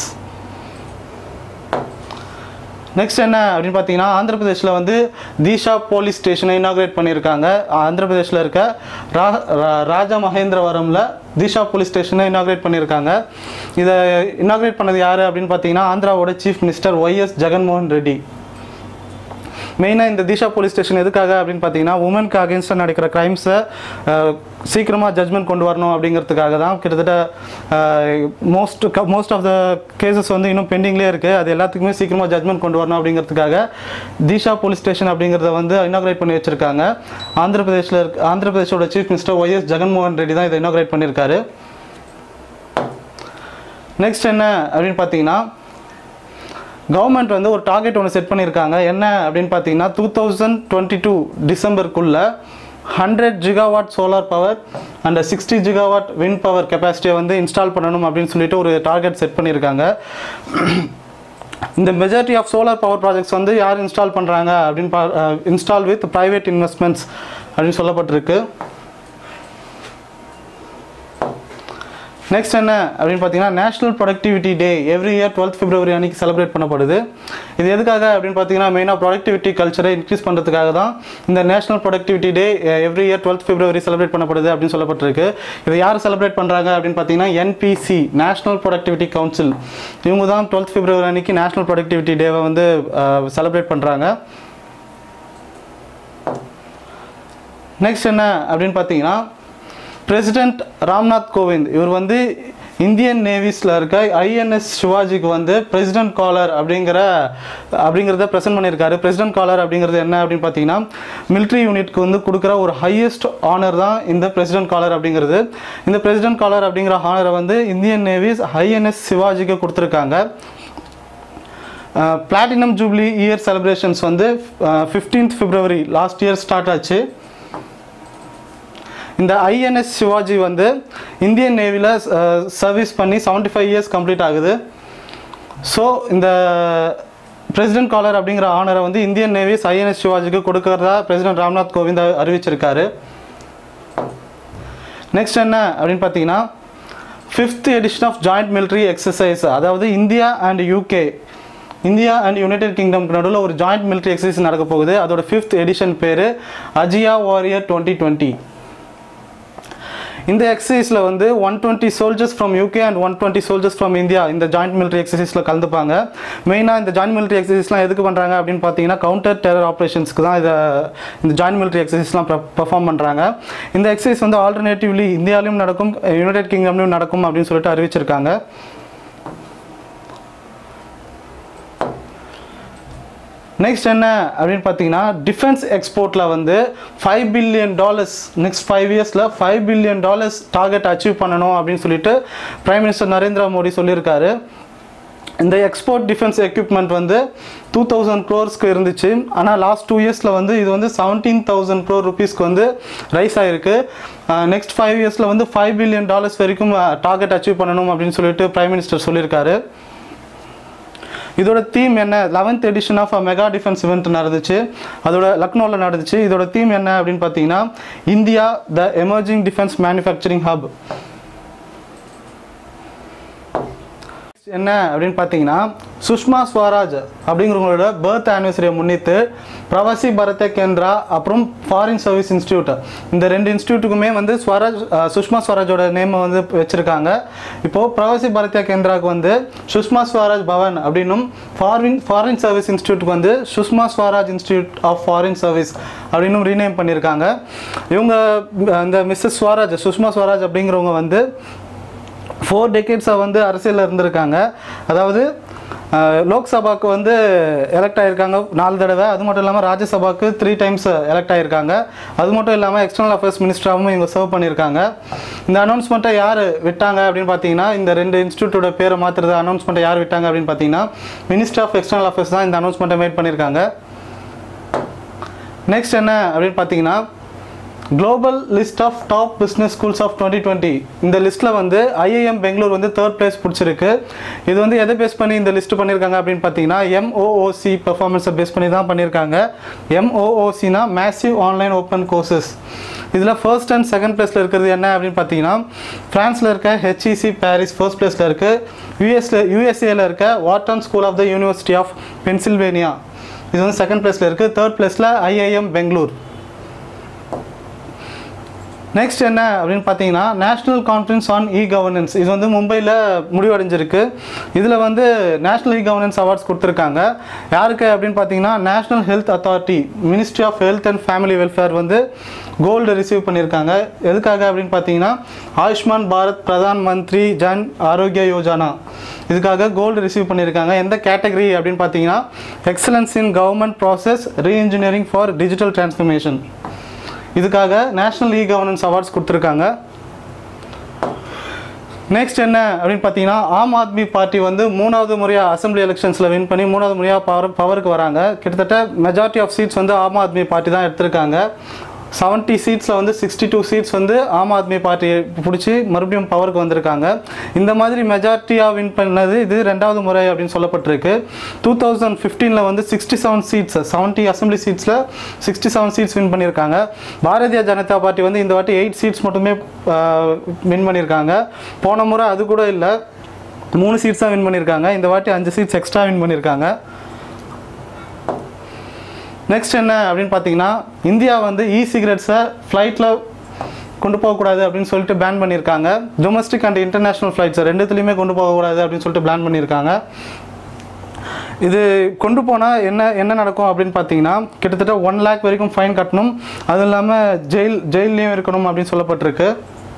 நெக்ஸ்ட் என்ன அப்படின்னு பார்த்தீங்கன்னா ஆந்திர பிரதேஷில் வந்து தீஷா போலீஸ் ஸ்டேஷனை இனாகிரேட் பண்ணியிருக்காங்க ஆந்திர பிரதேஷில் இருக்க ரா ரா- ராஜா மகேந்திரவரமில் தீஷா போலீஸ் ஸ்டேஷனை இனாகிரேட் பண்ணியிருக்காங்க இதை இனாகிரேட் பண்ணது யார் அப்படின்னு பார்த்தீங்கன்னா ஆந்திராவோட chief minister YS Jaganmohan Reddy மெயினாக இந்த திஷா போலீஸ் ஸ்டேஷன் எதுக்காக அப்படின்னு பார்த்தீங்கன்னா உமனுக்கு அகேன்ஸ்டாக நடக்கிற க்ரைம்ஸை சீக்கிரமாக ஜட்மெண்ட் கொண்டு வரணும் அப்படிங்கிறதுக்காக தான் கிட்டத்தட்ட most most of the cases வந்து இன்னும் பெண்டிங்லேயே இருக்குது அது எல்லாத்துக்குமே சீக்கிரமாக ஜட்மெண்ட் கொண்டு வரணும் அப்படிங்கிறதுக்காக திஷா போலீஸ் ஸ்டேஷன் அப்படிங்கிறத வந்து இனாகிரேட் பண்ணி வச்சுருக்காங்க ஆந்திர பிரதேஷில் இருக்க ஆந்திர பிரதேஷோட chief minister YS Jaganmohan Reddy தான் இதை இனாகிரேட் பண்ணியிருக்காரு நெக்ஸ்ட் என்ன அப்படின்னு பார்த்தீங்கன்னா கவர்மெண்ட் வந்து ஒரு டார்கெட் ஒன்று செட் பண்ணியிருக்காங்க என்ன அப்படின்னு பார்த்தீங்கன்னா டூ தௌசண்ட் டுவெண்ட்டி டூ டிசம்பருக்குள்ளே hundred gigawatt solar power and sixty gigawatt wind power கெப்பாசிட்டியை வந்து இன்ஸ்டால் பண்ணணும் அப்படின்னு சொல்லிட்டு ஒரு டார்கெட் செட் பண்ணியிருக்காங்க இந்த majority of solar power projects வந்து யார் இன்ஸ்டால் பண்ணுறாங்க அப்படின்னு பா இன்ஸ்டால் வித் ப்ரைவேட் இன்வெஸ்ட்மெண்ட்ஸ் அப்படின்னு சொல்லப்பட்டிருக்கு நெக்ஸ்ட் என்ன அப்படின்னு பார்த்தீங்கன்னா national productivity day every year twelfth February அன்னைக்கு செலிப்ரேட் பண்ணப்படுது இது எதுக்காக அப்படின்னு பார்த்தீங்கன்னா மெயினாக ப்ரொடக்டிவிட்டி கல்ச்சரை இன்க்ரீஸ் பண்ணுறதுக்காக தான் இந்த national productivity day every year twelfth February celebrate பண்ணப்படுது அப்படின்னு சொல்லப்பட்டிருக்கு இதை யார் செலிப்ரேட் பண்ணுறாங்க அப்படின்னு பார்த்தீங்கன்னா என்பிசி நேஷனல் ப்ரொடக்டிவிட்டி கவுன்சில் இவங்க தான் டுவெல்த் பிப்ரவரி அன்னைக்கு நேஷனல் ப்ரொடக்டிவிட்டி டேவை வந்து செலிப்ரேட் பண்ணுறாங்க நெக்ஸ்ட் என்ன அப்படின்னு பார்த்தீங்கன்னா பிரசிடென்ட் ராம்நாத் கோவிந்த் இவர் வந்து இந்தியன் நேவிஸில் இருக்க ஐஎன்எஸ் சிவாஜிக்கு வந்து பிரசிடென்ட் காலர் அப்படிங்கிற அப்படிங்கிறத ப்ரெசென்ட் பண்ணியிருக்காரு பிரசிடென்ட் காலர் அப்படிங்கிறது என்ன அப்படின்னு பார்த்தீங்கன்னா military யூனிட்க்கு வந்து கொடுக்குற ஒரு ஹையஸ்ட் ஆனர் தான் இந்த பிரசிடென்ட் காலர் அப்படிங்கிறது இந்த பிரசிடென்ட் காலர் அப்படிங்கிற ஆனரை வந்து இந்தியன் நேவிஸ் ஐஎன்எஸ் சிவாஜிக்கு கொடுத்துருக்காங்க பிளாட்டினம் ஜூப்ளி இயர் செலிப்ரேஷன்ஸ் வந்து fifteenth February last year start ஆச்சு இந்த ஐஎன்எஸ் சிவாஜி வந்து இந்தியன் நேவியில் சர்வீஸ் பண்ணி 75 ஃபைவ் இயர்ஸ் கம்ப்ளீட் ஆகுது ஸோ இந்த பிரசிடென்ட் காலர் அப்படிங்கிற ஆனரை வந்து இந்தியன் நேவிஸ் ஐஎன்எஸ் சிவாஜிக்கு கொடுக்கறதா பிரசிடென்ட் ராம்நாத் கோவிந்த் அறி- அறிவிச்சிருக்காரு நெக்ஸ்ட் என்ன அப்படின்னு பார்த்தீங்கன்னா fifth edition of joint military exercise அதாவது India and UK India and United கிங்டம்க்கு நடுவில் ஒரு ஜாயிண்ட் military எக்ஸசைஸ் நடக்க போகுது அதோட ஃபிஃப்த் எடிஷன் பேர் அஜியா வாரியர் டுவெண்ட்டி டுவெண்ட்டி இந்த எக்ஸசைஸில் வந்து one twenty soldiers from UK and one twenty soldiers from India இந்த ஜாயிண்ட் military எக்ஸசைஸில் கலந்துப்பாங்க மெயினாக இந்த ஜாயிண்ட் military எக்ஸசைஸ்லாம் எதுக்கு பண்ணுறாங்க அப்படின்னு பார்த்தீங்கன்னா கவுண்டர் டெரர் ஆப்ரேஷன்ஸ்க்கு தான் இதை இந்த ஜாயிண்ட் military எக்ஸசைஸ்லாம் பெர்ஃபார்ம் பண்ணுறாங்க இந்த எக்ஸசைஸ் வந்து ஆல்டர்னேட்டிவ்லி இந்தியாவிலும் நடக்கும் யுனைடெட் கிங்டம்லையும் நடக்கும் அப்படின்னு சொல்லிட்டு அறிவிச்சிருக்காங்க நெக்ஸ்ட் என்ன அப்படின்னு பார்த்தீங்கன்னா டிஃபென்ஸ் எக்ஸ்போர்ட்டில் வந்து five billion dollars next five இயர்ஸில் five billion dollars target achieve பண்ணணும் அப்படின்னு சொல்லிட்டு பிரைம் மினிஸ்டர் நரேந்திர மோடி சொல்லியிருக்காரு இந்த எக்ஸ்போர்ட் டிஃபென்ஸ் எக்யூப்மெண்ட் வந்து டூ தௌசண்ட் க்ரோர்ஸ்க்கு இருந்துச்சு ஆனால் லாஸ்ட் டூ இயர்ஸில் வந்து இது வந்து செவன்டீன் தௌசண்ட் க்ரோர் ருபீஸ்க்கு வந்து ரைஸ் ஆகிருக்கு நெக்ஸ்ட் ஃபைவ் இயர்ஸில் வந்து ஃபைவ் பில்லியன் டாலர்ஸ் வரைக்கும் டார்கெட் அச்சீவ் பண்ணணும் அப்படின்னு சொல்லிட்டு பிரைம் மினிஸ்டர் சொல்லியிருக்காரு இதோட தீம் என்ன eleventh edition of mega defence event நடந்துச்சு அதோட லக்னோவில் நடந்துச்சு இதோட தீம் என்ன அப்படின்னு பார்த்தீங்கன்னா India the emerging defence manufacturing hub என்ன அப்படின்னு பார்த்தீங்கன்னா சுஷ்மா ஸ்வராஜ் அப்படிங்கிறவங்களோட பர்த் ஆனிவர்சரியை முன்னிட்டு பிரவாசி பரத கேந்திரா அப்புறம் ஃபாரின் சர்வீஸ் இன்ஸ்டியூட் இந்த ரெண்டு இன்ஸ்டியூட்டுக்குமே வந்து ஸ்வராஜ் அஹ், சுஷ்மா ஸ்வராஜோட நேமை வந்து வச்சுருக்காங்க இப்போது பிரவாசி பாரதிய கேந்திராவுக்கு வந்து சுஷ்மா ஸ்வராஜ் பவன் அப்படின்னும் ஃபாரின் ஃபாரின் சர்வீஸ் இன்ஸ்டியூட்டுக்கு வந்து Sushma Swaraj institute of foreign service அப்படின்னும் ரீநேம் பண்ணியிருக்காங்க இவங்க அஹ், இந்த மிஸ்ஸஸ் ஸ்வராஜ் சுஷ்மா ஸ்வராஜ் அப்படிங்கிறவங்க வந்து ஃபோர் டெக்கேட்ஸாக வந்து அரசியலில் இருந்திருக்காங்க அதாவது அஹ், லோக்சபாக்கு வந்து எலெக்ட் ஆகியிருக்காங்க நாலு தடவை அது மட்டும் இல்லாமல் ராஜ்யசபாக்கு த்ரீ டைம்ஸ் எலெக்ட் ஆகியிருக்காங்க அது மட்டும் இல்லாமல் எக்ஸ்டர்னல் அஃபேர்ஸ் மினிஸ்டராகவும் இவங்க சர்வ் பண்ணியிருக்காங்க இந்த அனௌன்ஸ்மெண்ட்டை யார் விட்டாங்க அப்படின்னு பார்த்தீங்கன்னா இந்த ரெண்டு இன்ஸ்டியூட்டோட பேரை மாற்றுறது அனௌன்ஸ்மெண்ட்டை யார் விட்டாங்க அப்படின்னு பார்த்தீங்கன்னா மினிஸ்டர் ஆஃப் எக்ஸ்டர்னல் அஃபேர்ஸ் தான் இந்த அனௌன்ஸ்மெண்ட்டை மேட் பண்ணியிருக்காங்க நெக்ஸ்ட் என்ன அப்படின்னு பார்த்தீங்கன்னா global list of top business schools of twenty twenty இந்த லிஸ்ட்டில் வந்து ஐஐஎம் பெங்களூர் வந்து தேர்ட் பிளேஸ் பிடிச்சிருக்கு இது வந்து எதை பேஸ் பண்ணி இந்த லிஸ்ட் பண்ணியிருக்காங்க அப்படின்னு பார்த்தீங்கன்னா எம்ஓஓசி பெர்ஃபார்மன்ஸை பேஸ் பண்ணி தான் பண்ணியிருக்காங்க எம்ஓஓசினா மேசிவ் ஆன்லைன் ஓப்பன் கோர்சஸ் இதில் ஃபர்ஸ்ட் அண்ட் செகண்ட் பிளேஸில் இருக்கிறது என்ன அப்படின்னு பார்த்தீங்கன்னா ஃப்ரான்ஸில் இருக்க ஹெச்இசி பாரிஸ் ஃபர்ஸ்ட் பிளேஸில் இருக்குது யூஎஸ்ல யூஎஸ்ஏல இருக்க Wharton school of the university of Pennsylvania இது வந்து செகண்ட் பிளேஸில் இருக்குது தேர்ட் பிளேஸில் ஐஐஎம் பெங்களூர் நெக்ஸ்ட் என்ன அப்படின்னு பார்த்தீங்கன்னா national conference on e governance இது வந்து மும்பையில் முடிவடைஞ்சிருக்கு இதில் வந்து நேஷ்னல் இ கவர்னன்ஸ் அவார்ட்ஸ் கொடுத்துருக்காங்க யாருக்கு அப்படின்னு பார்த்தீங்கன்னா national health authority ministry of health and family welfare வந்து கோல்டு ரிசீவ் பண்ணியிருக்காங்க எதுக்காக அப்படின்னு பார்த்தீங்கன்னா ஆயுஷ்மான் பாரத் பிரதான் மந்திரி ஜன் ஆரோக்கிய யோஜனா இதுக்காக கோல்டு ரிசீவ் பண்ணியிருக்காங்க எந்த கேட்டகரி அப்படின்னு பார்த்தீங்கன்னா excellence in government process reengineering for digital transformation இதுக்காக நேஷ்னல் இ கவர்னன்ஸ் அவார்ட்ஸ் கொடுத்துருக்காங்க நெக்ஸ்ட் என்ன அப்படின்னு பார்த்தீங்கன்னா ஆம் ஆத்மி பார்ட்டி வந்து மூணாவது முறையாக அசம்பிளி எலெக்ஷன்ஸில் வின் பண்ணி மூணாவது முறையாக பவர் பவருக்கு வராங்க கிட்டத்தட்ட மெஜாரிட்டி ஆஃப் சீட்ஸ் வந்து ஆம் ஆத்மி பார்ட்டி தான் எடுத்திருக்காங்க செவன்ட்டி சீட்ஸில் வந்து சிக்ஸ்டி டூ சீட்ஸ் வந்து ஆம் ஆத்மி பார்ட்டி பிடிச்சி மறுபடியும் பவருக்கு வந்திருக்காங்க இந்த மாதிரி மெஜாரிட்டியாக வின் பண்ணது இது ரெண்டாவது முறை அப்படின்னு சொல்லப்பட்டிருக்கு டூ தௌசண்ட் ஃபிஃப்டீனில் வந்து sixty seven seats seventy assembly சீட்ஸில் சிக்ஸ்டி செவன் சீட்ஸ் வின் பண்ணியிருக்காங்க பாரதிய ஜனதா பார்ட்டி வந்து இந்த வாட்டி எயிட் சீட்ஸ் மட்டுமே வின் பண்ணியிருக்காங்க போன முறை அது கூட இல்லை மூணு சீட்ஸ் தான் வின் பண்ணியிருக்காங்க இந்த வாட்டி அஞ்சு சீட்ஸ் எக்ஸ்ட்ரா வின் பண்ணியிருக்காங்க நெக்ஸ்ட் என்ன அப்படின்னு பார்த்தீங்கன்னா இந்தியா வந்து இ சிகரெட்ஸை ஃப்ளைட்டில் கொண்டு போகக்கூடாது அப்படின்னு சொல்லிட்டு பேன் பண்ணியிருக்காங்க டொமஸ்டிக் அண்ட் இன்டர்நேஷ்னல் ஃப்ளைட்ஸ் ரெண்டுத்துலேயுமே கொண்டு போகக்கூடாது அப்படின்னு சொல்லிட்டு பிளான் பண்ணியிருக்காங்க இது கொண்டு போனால் என்ன என்ன நடக்கும் அப்படின்னு பார்த்தீங்கன்னா கிட்டத்தட்ட ஒன் லேக் வரைக்கும் ஃபைன் கட்டணும் அதுவும் இல்லாமல் ஜெயில் ஜெயிலையும் இருக்கணும் அப்படின்னு சொல்லப்பட்டிருக்கு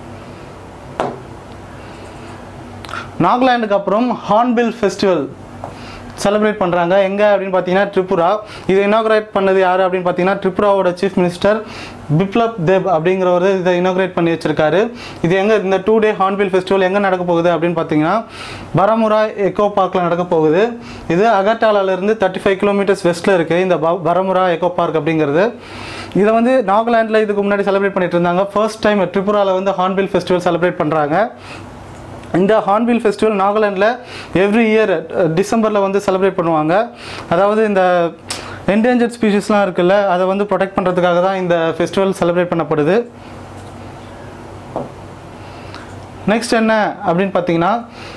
நாகாலாண்டுக்கு அப்புறம் ஹார்ன்பில் ஃபெஸ்டிவல் செலிப்ரேட் பண்ணுறாங்க எங்கே அப்படின்னு பார்த்தீங்கன்னா த்ரிபுரா இதை இனாக்ரேட் பண்ணது யார் அப்படின்னு பார்த்தீங்கன்னா த்ரிபுராவோட சீஃப் மினிஸ்டர் பிப்ளப் தேப் அப்படிங்கிறவர் இதை இனாக்ரேட் பண்ணி வச்சிருக்காரு இது எங்கே இந்த டூ டே ஹார்ன்பில் ஃபெஸ்டிவல் எங்கே நடக்க போகுது அப்படின்னு பார்த்தீங்கன்னா பரமுரா எக்கோ பார்க்கில் நடக்க போகுது இது அகர்டாலாலேருந்து தேர்ட்டி ஃபைவ் கிலோமீட்டர்ஸ் வெஸ்ட்டில் இருக்குது இந்த ப- பரமுரா எக்கோ பார்க் அப்படிங்கிறது இதை வந்து நாகாலாண்டில் இதுக்கு முன்னாடி செலிப்ரேட் பண்ணிட்டு இருந்தாங்க ஃபர்ஸ்ட் டைம் த்ரிபுராவில் வந்து ஹார்ன்பில் ஃபெஸ்டிவல் செலிப்ரேட் பண்ணுறாங்க இந்த ஹார்ன்பில் ஃபெஸ்டிவல் நாகாலாண்டில் எவ்ரி இயர் டிசம்பரில் வந்து செலிப்ரேட் பண்ணுவாங்க அதாவது இந்த என்டேஞ்சர்ட் ஸ்பீஷிஸ்லாம் இருக்குல்ல அதை வந்து ப்ரொடெக்ட் பண்ணுறதுக்காக தான் இந்த ஃபெஸ்டிவல் செலிப்ரேட் பண்ணப்படுது நெக்ஸ்ட் என்ன அப்படின்னு பார்த்தீங்கன்னா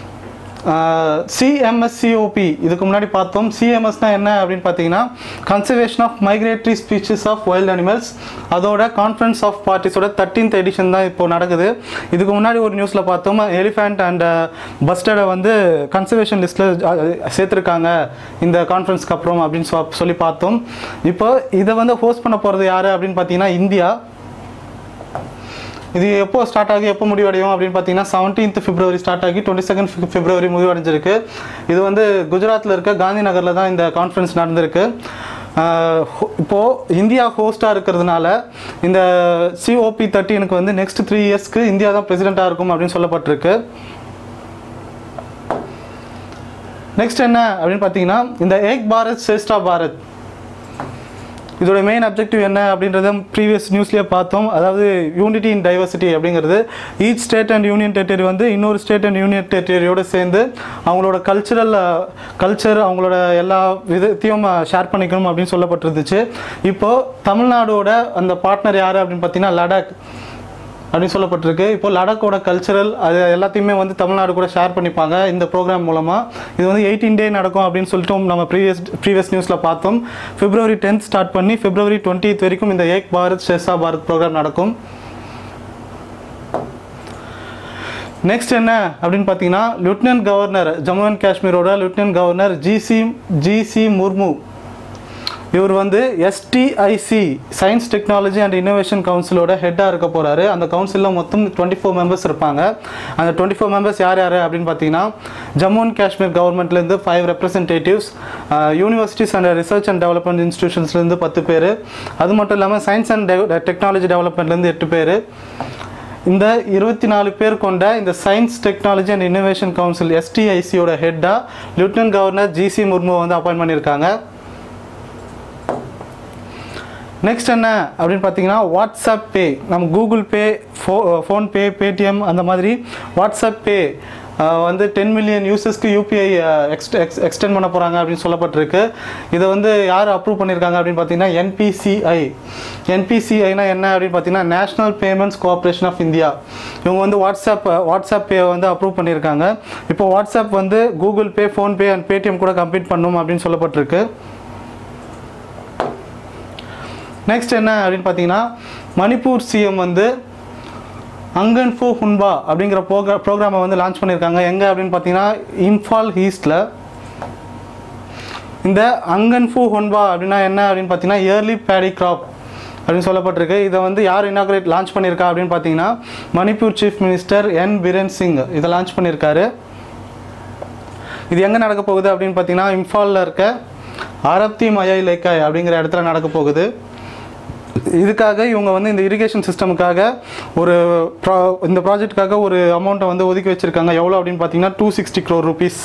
சிஎம்எஸ்சிஓபி இதுக்கு முன்னாடி பார்த்தோம் சிஎம்எஸ்னா என்ன அப்படின்னு பார்த்தீங்கன்னா conservation of migratory species of wild animals அதோட கான்ஃபரன்ஸ் ஆஃப் பார்ட்டிஸோட தேர்ட்டீன்த் எடிஷன் தான் இப்போ நடக்குது இதுக்கு முன்னாடி ஒரு நியூஸில் பார்த்தோம் எலிஃபேண்ட் அண்ட் பஸ்டர்டை வந்து கன்சர்வேஷன் லிஸ்ட்டில் சேர்த்துருக்காங்க இந்த கான்ஃபரன்ஸ்க்கு அப்புறம் அப்படின்னு சொ- சொல்லி பார்த்தோம் இப்போ இதை வந்து ஹோஸ்ட் பண்ண போகிறது யார் அப்படின்னு பார்த்தீங்கன்னா இந்தியா இது எப்போ ஸ்டார்ட் ஆகி எப்போ முடிவடையும் அப்படின்னு பார்த்தீங்கன்னா செவன்டீன்த் பிப்ரவரி ஸ்டார்ட் ஆகி டுவெண்ட்டி செகண்ட் பிப்ரவரி முடிவடைஞ்சிருக்கு இது வந்து குஜராத்தில் இருக்க காந்தி நகரில் தான் இந்த கான்ஃபரன்ஸ் நடந்திருக்கு ஆஹ் ஹோ- இப்போ இந்தியா ஹோஸ்டாக இருக்கிறதுனால இந்த சிஓபி தேர்ட்டீனுக்கு வந்து நெக்ஸ்ட் த்ரீ இயர்ஸ்க்கு இந்தியா தான் பிரசிடெண்ட்டாக இருக்கும் அப்படின்னு சொல்லப்பட்டிருக்கு நெக்ஸ்ட் என்ன அப்படின்னு பார்த்தீங்கன்னா இந்த ஏக் பாரத் ஸ்ரேஷ்டா பாரத் இதோட மெயின் அப்ஜெக்டிவ் என்ன அப்படின்றத ப்ரீவியஸ் நியூஸ்லேயே பார்த்தோம் அதாவது யூனிட்டி இன் டைவர்சிட்டி அப்படிங்கிறது each state and union territory வந்து இன்னொரு ஸ்டேட் அண்ட் யூனியன் டெரிட்டரியோடு சேர்ந்து அவங்களோட கல்ச்சுரல் கல்ச்சர் அவங்களோட எல்லா விதத்தையும் ஷேர் பண்ணிக்கணும் அப்படின்னு சொல்லப்பட்டிருந்துச்சு இப்போது தமிழ்நாடோட அந்த பார்ட்னர் யார் அப்படின்னு பார்த்தீங்கன்னா லடாக் அப்படின்னு சொல்லப்பட்டிருக்கு இப்போ லடாக்கோட கல்ச்சரல் அது எல்லாத்தையுமே வந்து தமிழ்நாடு கூட ஷேர் பண்ணிப்பாங்க இந்த ப்ரோக்ராம் மூலமாக இது வந்து எயிட்டீன் டே நடக்கும் அப்படின்னு சொல்லிட்டு நம்ம ப்ரீவியஸ் ப்ரீவியஸ் நியூஸில் பார்த்தோம் பிப்ரவரி டென்த் ஸ்டார்ட் பண்ணி பிப்ரவரி டுவெண்ட்டித் வரைக்கும் இந்த ஏக் பாரத் ஷெர்ஷா பாரத் ப்ரோக்ராம் நடக்கும் நெக்ஸ்ட் என்ன அப்படின்னு பார்த்தீங்கன்னா லெப்டினன்ட் கவர்னர் ஜம்மு அண்ட் காஷ்மீரோட lieutenant governor GC GC Murmu இவர் வந்து STIC science technology and innovation கவுன்சிலோட ஹெட்டாக இருக்க போகிறாரு அந்த கவுன்சிலில் மொத்தம் டுவெண்ட்டி ஃபோர் மெம்பர்ஸ் இருப்பாங்க அந்த டுவெண்ட்டி ஃபோர் மெம்பர்ஸ் யார் யார் அப்படின்னு பார்த்தீங்கன்னா ஜம்மு அண்ட் காஷ்மீர் கவர்மெண்ட்லேருந்து five representatives universities and research and development இன்ஸ்டியூஷன்ஸ்லேருந்து பத்து பேர் அது மட்டும் இல்லாமல் சயின்ஸ் அண்ட் டெக்னாலஜி டெவலப்மெண்ட்லேருந்து எட்டு பேர் இந்த இருபத்தி நாலு பேர் கொண்ட இந்த science technology and innovation council எஸ்டிஐசியோட ஹெட்டாக லெப்டினன்ட் கவர்னர் ஜிசி முர்மு வந்து அப்பாயின்ட் பண்ணியிருக்காங்க நெக்ஸ்ட் என்ன அப்படின்னு பார்த்தீங்கன்னா வாட்ஸ்அப் பே நம்ம கூகுள் பே ஃபோ ஃபோன்பே பேடிஎம் அந்த மாதிரி வாட்ஸ்அப் பே வந்து டென் மில்லியன் யூசர்ஸ்க்கு யூபிஐ எக்ஸ்ட் எக்ஸ் எக்ஸ்டெண்ட் பண்ண போகிறாங்க அப்படின்னு சொல்லப்பட்டிருக்கு இதை வந்து யார் அப்ரூவ் பண்ணியிருக்காங்க அப்படின்னு பார்த்தீங்கன்னா என்பிசிஐ என்பிசிஐனா என்ன அப்படின்னு பார்த்தீங்கன்னா national payments corporation of India இவங்க வந்து வாட்ஸ்அப் வாட்ஸ்அப் பே வந்து அப்ரூவ் பண்ணியிருக்காங்க இப்போ வாட்ஸ்அப் வந்து Google Pay PhonePe and Paytm கூட கம்ப்ளீட் பண்ணும் அப்படின்னு சொல்லப்பட்டிருக்கு நெக்ஸ்ட் என்ன அப்படின்னு பார்த்தீங்கன்னா மணிப்பூர் சிஎம் வந்து அங்கன் ஃபோ ஹுன்பா அப்படிங்கிற ப்ரோக்ரா ப்ரோக்ராமை வந்து லான்ச் பண்ணியிருக்காங்க எங்கே அப்படின்னு பார்த்தீங்கன்னா இம்ஃபால் ஈஸ்டில் இந்த அங்கன் ஃபோ ஹுன்பா அப்படின்னா என்ன அப்படின்னு பார்த்தீங்கன்னா இயர்லி பேடி கிராப் அப்படின்னு சொல்லப்பட்டிருக்கு இதை வந்து யார் இனாகுரேட் லான்ச் பண்ணியிருக்கா அப்படின்னு பார்த்தீங்கன்னா Manipur chief minister N Biren Singh இதை லான்ச் பண்ணியிருக்காரு இது எங்கே நடக்க போகுது அப்படின்னு பார்த்தீங்கன்னா இம்ஃபாலில் இருக்க அரப்தி மயை லேக்காய் அப்படிங்கிற இடத்துல நடக்க போகுது இதுக்காக இவங்க வந்து இந்த இரிகேஷன் சிஸ்டமுக்காக ஒரு ப்ரா இந்த ப்ராஜெக்ட்டுக்காக ஒரு அமௌண்ட்டை வந்து ஒதுக்கி வச்சுருக்காங்க எவ்வளோ அப்படின்னு பார்த்தீங்கன்னா two sixty crore rupees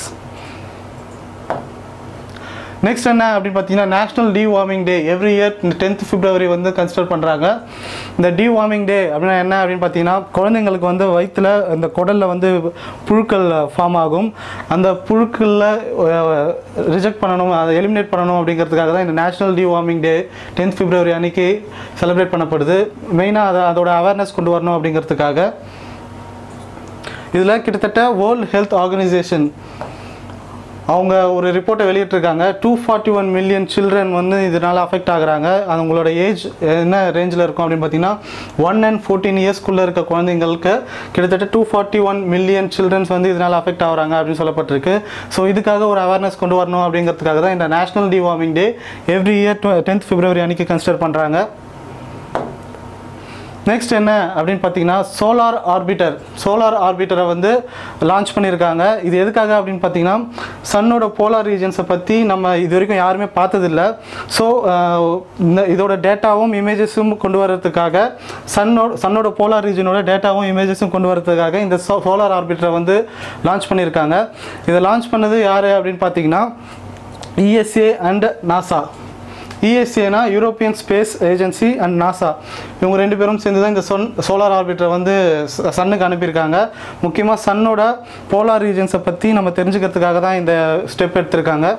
next என்ன அப்படின்னு பார்த்தீங்கன்னா national deworming day every year இந்த டென்த் பிப்ரவரி வந்து கன்சிடர் பண்ணுறாங்க இந்த டி வார்மிங் டே அப்படின்னா என்ன அப்படின்னு பார்த்தீங்கன்னா குழந்தைங்களுக்கு வந்து வயிற்றில் இந்த குடலில் வந்து புழுக்கள் ஃபார்ம் ஆகும் அந்த புழுக்களில் ரிஜெக்ட் பண்ணணும் அதை எலிமினேட் பண்ணணும் அப்படிங்கிறதுக்காக தான் இந்த national deworming day tenth February அன்னைக்கு செலிப்ரேட் பண்ணப்படுது மெயினாக அதை அதோட அவேர்னஸ் கொண்டு வரணும் அப்படிங்கிறதுக்காக இதில் கிட்டத்தட்ட வேர்ல்ட் ஹெல்த் ஆர்கனைசேஷன் அவங்க ஒரு ரிப்போர்ட்டை வெளியிட்டிருக்காங்க two forty one million children வந்து இதனால் அஃபெக்ட் ஆகுறாங்க அவங்களோட ஏஜ் என்ன ரேஞ்சில் இருக்கும் அப்படின்னு பார்த்தீங்கன்னா ஒன் அண்ட் ஃபோர்டீன் இயர்ஸ்க்குள்ளே இருக்க குழந்தைங்களுக்கு கிட்டத்தட்ட two forty one million childrens வந்து இதனால் அஃபெக்ட் ஆகுறாங்க அப்படின்னு சொல்லப்பட்டிருக்கு ஸோ இதுக்காக ஒரு அவேர்னஸ் கொண்டு வரணும் அப்படிங்கிறதுக்காக தான் இந்த national deworming day every year tenth February அன்னைக்கு கன்சிடர் பண்ணுறாங்க நெக்ஸ்ட் என்ன அப்படின்னு பார்த்தீங்கன்னா சோலார் ஆர்பிட்டர் சோலார் ஆர்பிட்டரை வந்து லான்ச் பண்ணியிருக்காங்க இது எதுக்காக அப்படின்னு பார்த்தீங்கன்னா சன்னோட போலார் ரீஜன்ஸை பற்றி நம்ம இது வரைக்கும் யாருமே பார்த்ததில்ல ஸோ இந்த இதோட டேட்டாவும் இமேஜஸும் கொண்டு வரதுக்காக சன்னோட சன்னோட போலார் ரீஜனோட டேட்டாவும் இமேஜஸும் கொண்டு வரதுக்காக இந்த சோலார் ஆர்பிட்டரை வந்து லான்ச் பண்ணியிருக்காங்க இதை லான்ச் பண்ணது யார் அப்படின்னு பார்த்தீங்கன்னா இஎஸ்ஏ அண்ட் நாசா இஎஸ்ஏனா European Space Agency and NASA இவங்க ரெண்டு பேரும் சேர்ந்து தான் இந்த சொன் சோலார் ஆர்பிட்டரை வந்து ச- சன்னுக்கு அனுப்பியிருக்காங்க முக்கியமாக சன்னோட போலார் ரீஜன்ஸை பற்றி நம்ம தெரிஞ்சுக்கிறதுக்காக தான் இந்த ஸ்டெப் எடுத்திருக்காங்க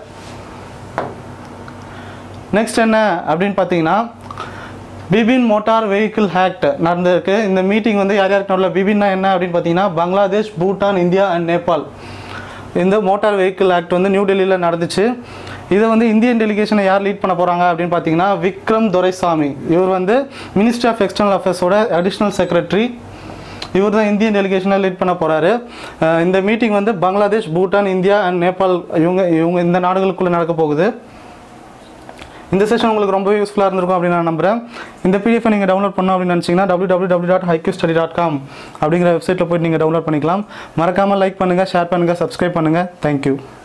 நெக்ஸ்ட் என்ன அப்படின்னு பார்த்தீங்கன்னா பிபின் மோட்டார் வெஹிக்கிள் ஆக்ட் நடந்திருக்கு இந்த மீட்டிங் வந்து யார் யாருக்கு நடுவில் பிபின்னா என்ன அப்படின்னு பார்த்தீங்கன்னா பங்களாதேஷ் பூட்டான் இந்தியா அண்ட் நேபாள் இந்த மோட்டார் வெஹிக்கிள் ஆக்ட் வந்து நியூ டெல்லியில் நடந்துச்சு இதை வந்து இந்தியன் டெலிகேஷனை யார் லீட் பண்ண போகிறாங்க அப்படின்னு பார்த்தீங்கன்னா விக்ரம் துரைசாமி இவர் வந்து மினிஸ்ட்ரி ஆஃப் எக்ஸ்டர்னல் அஃபேர்ஸோட அடிஷ்னல் செக்ரட்டரி இவர் தான் இந்தியன் டெலிகேஷனை லீட் பண்ண போகிறாரு இந்த மீட்டிங் வந்து பங்களாதேஷ் பூட்டான் இந்தியா அண்ட் நேபாள் இவங்க இவங்க இந்த நாடுகளுக்குள்ளே நடக்க போகுது இந்த செஷன் உங்களுக்கு ரொம்ப யூஸ்ஃபுல்லாக இருந்திருக்கும் அப்படின்னு நான் நம்புறேன் இந்த பிடிஎஃப் நீங்கள் டவுன்லோட் பண்ணோம் அப்படின்னு நினச்சிங்கன்னா W W W dot Haikyuu study dot com அப்படிங்கிற வெப்சைட்டில் போயிட்டு நீங்கள் டவுன்லோட் பண்ணிக்கலாம் மறக்காமல் லைக் பண்ணுங்கள் ஷேர் பண்ணுங்கள் சப்ஸ்கிரைப் பண்ணுங்கள் தேங்க்யூ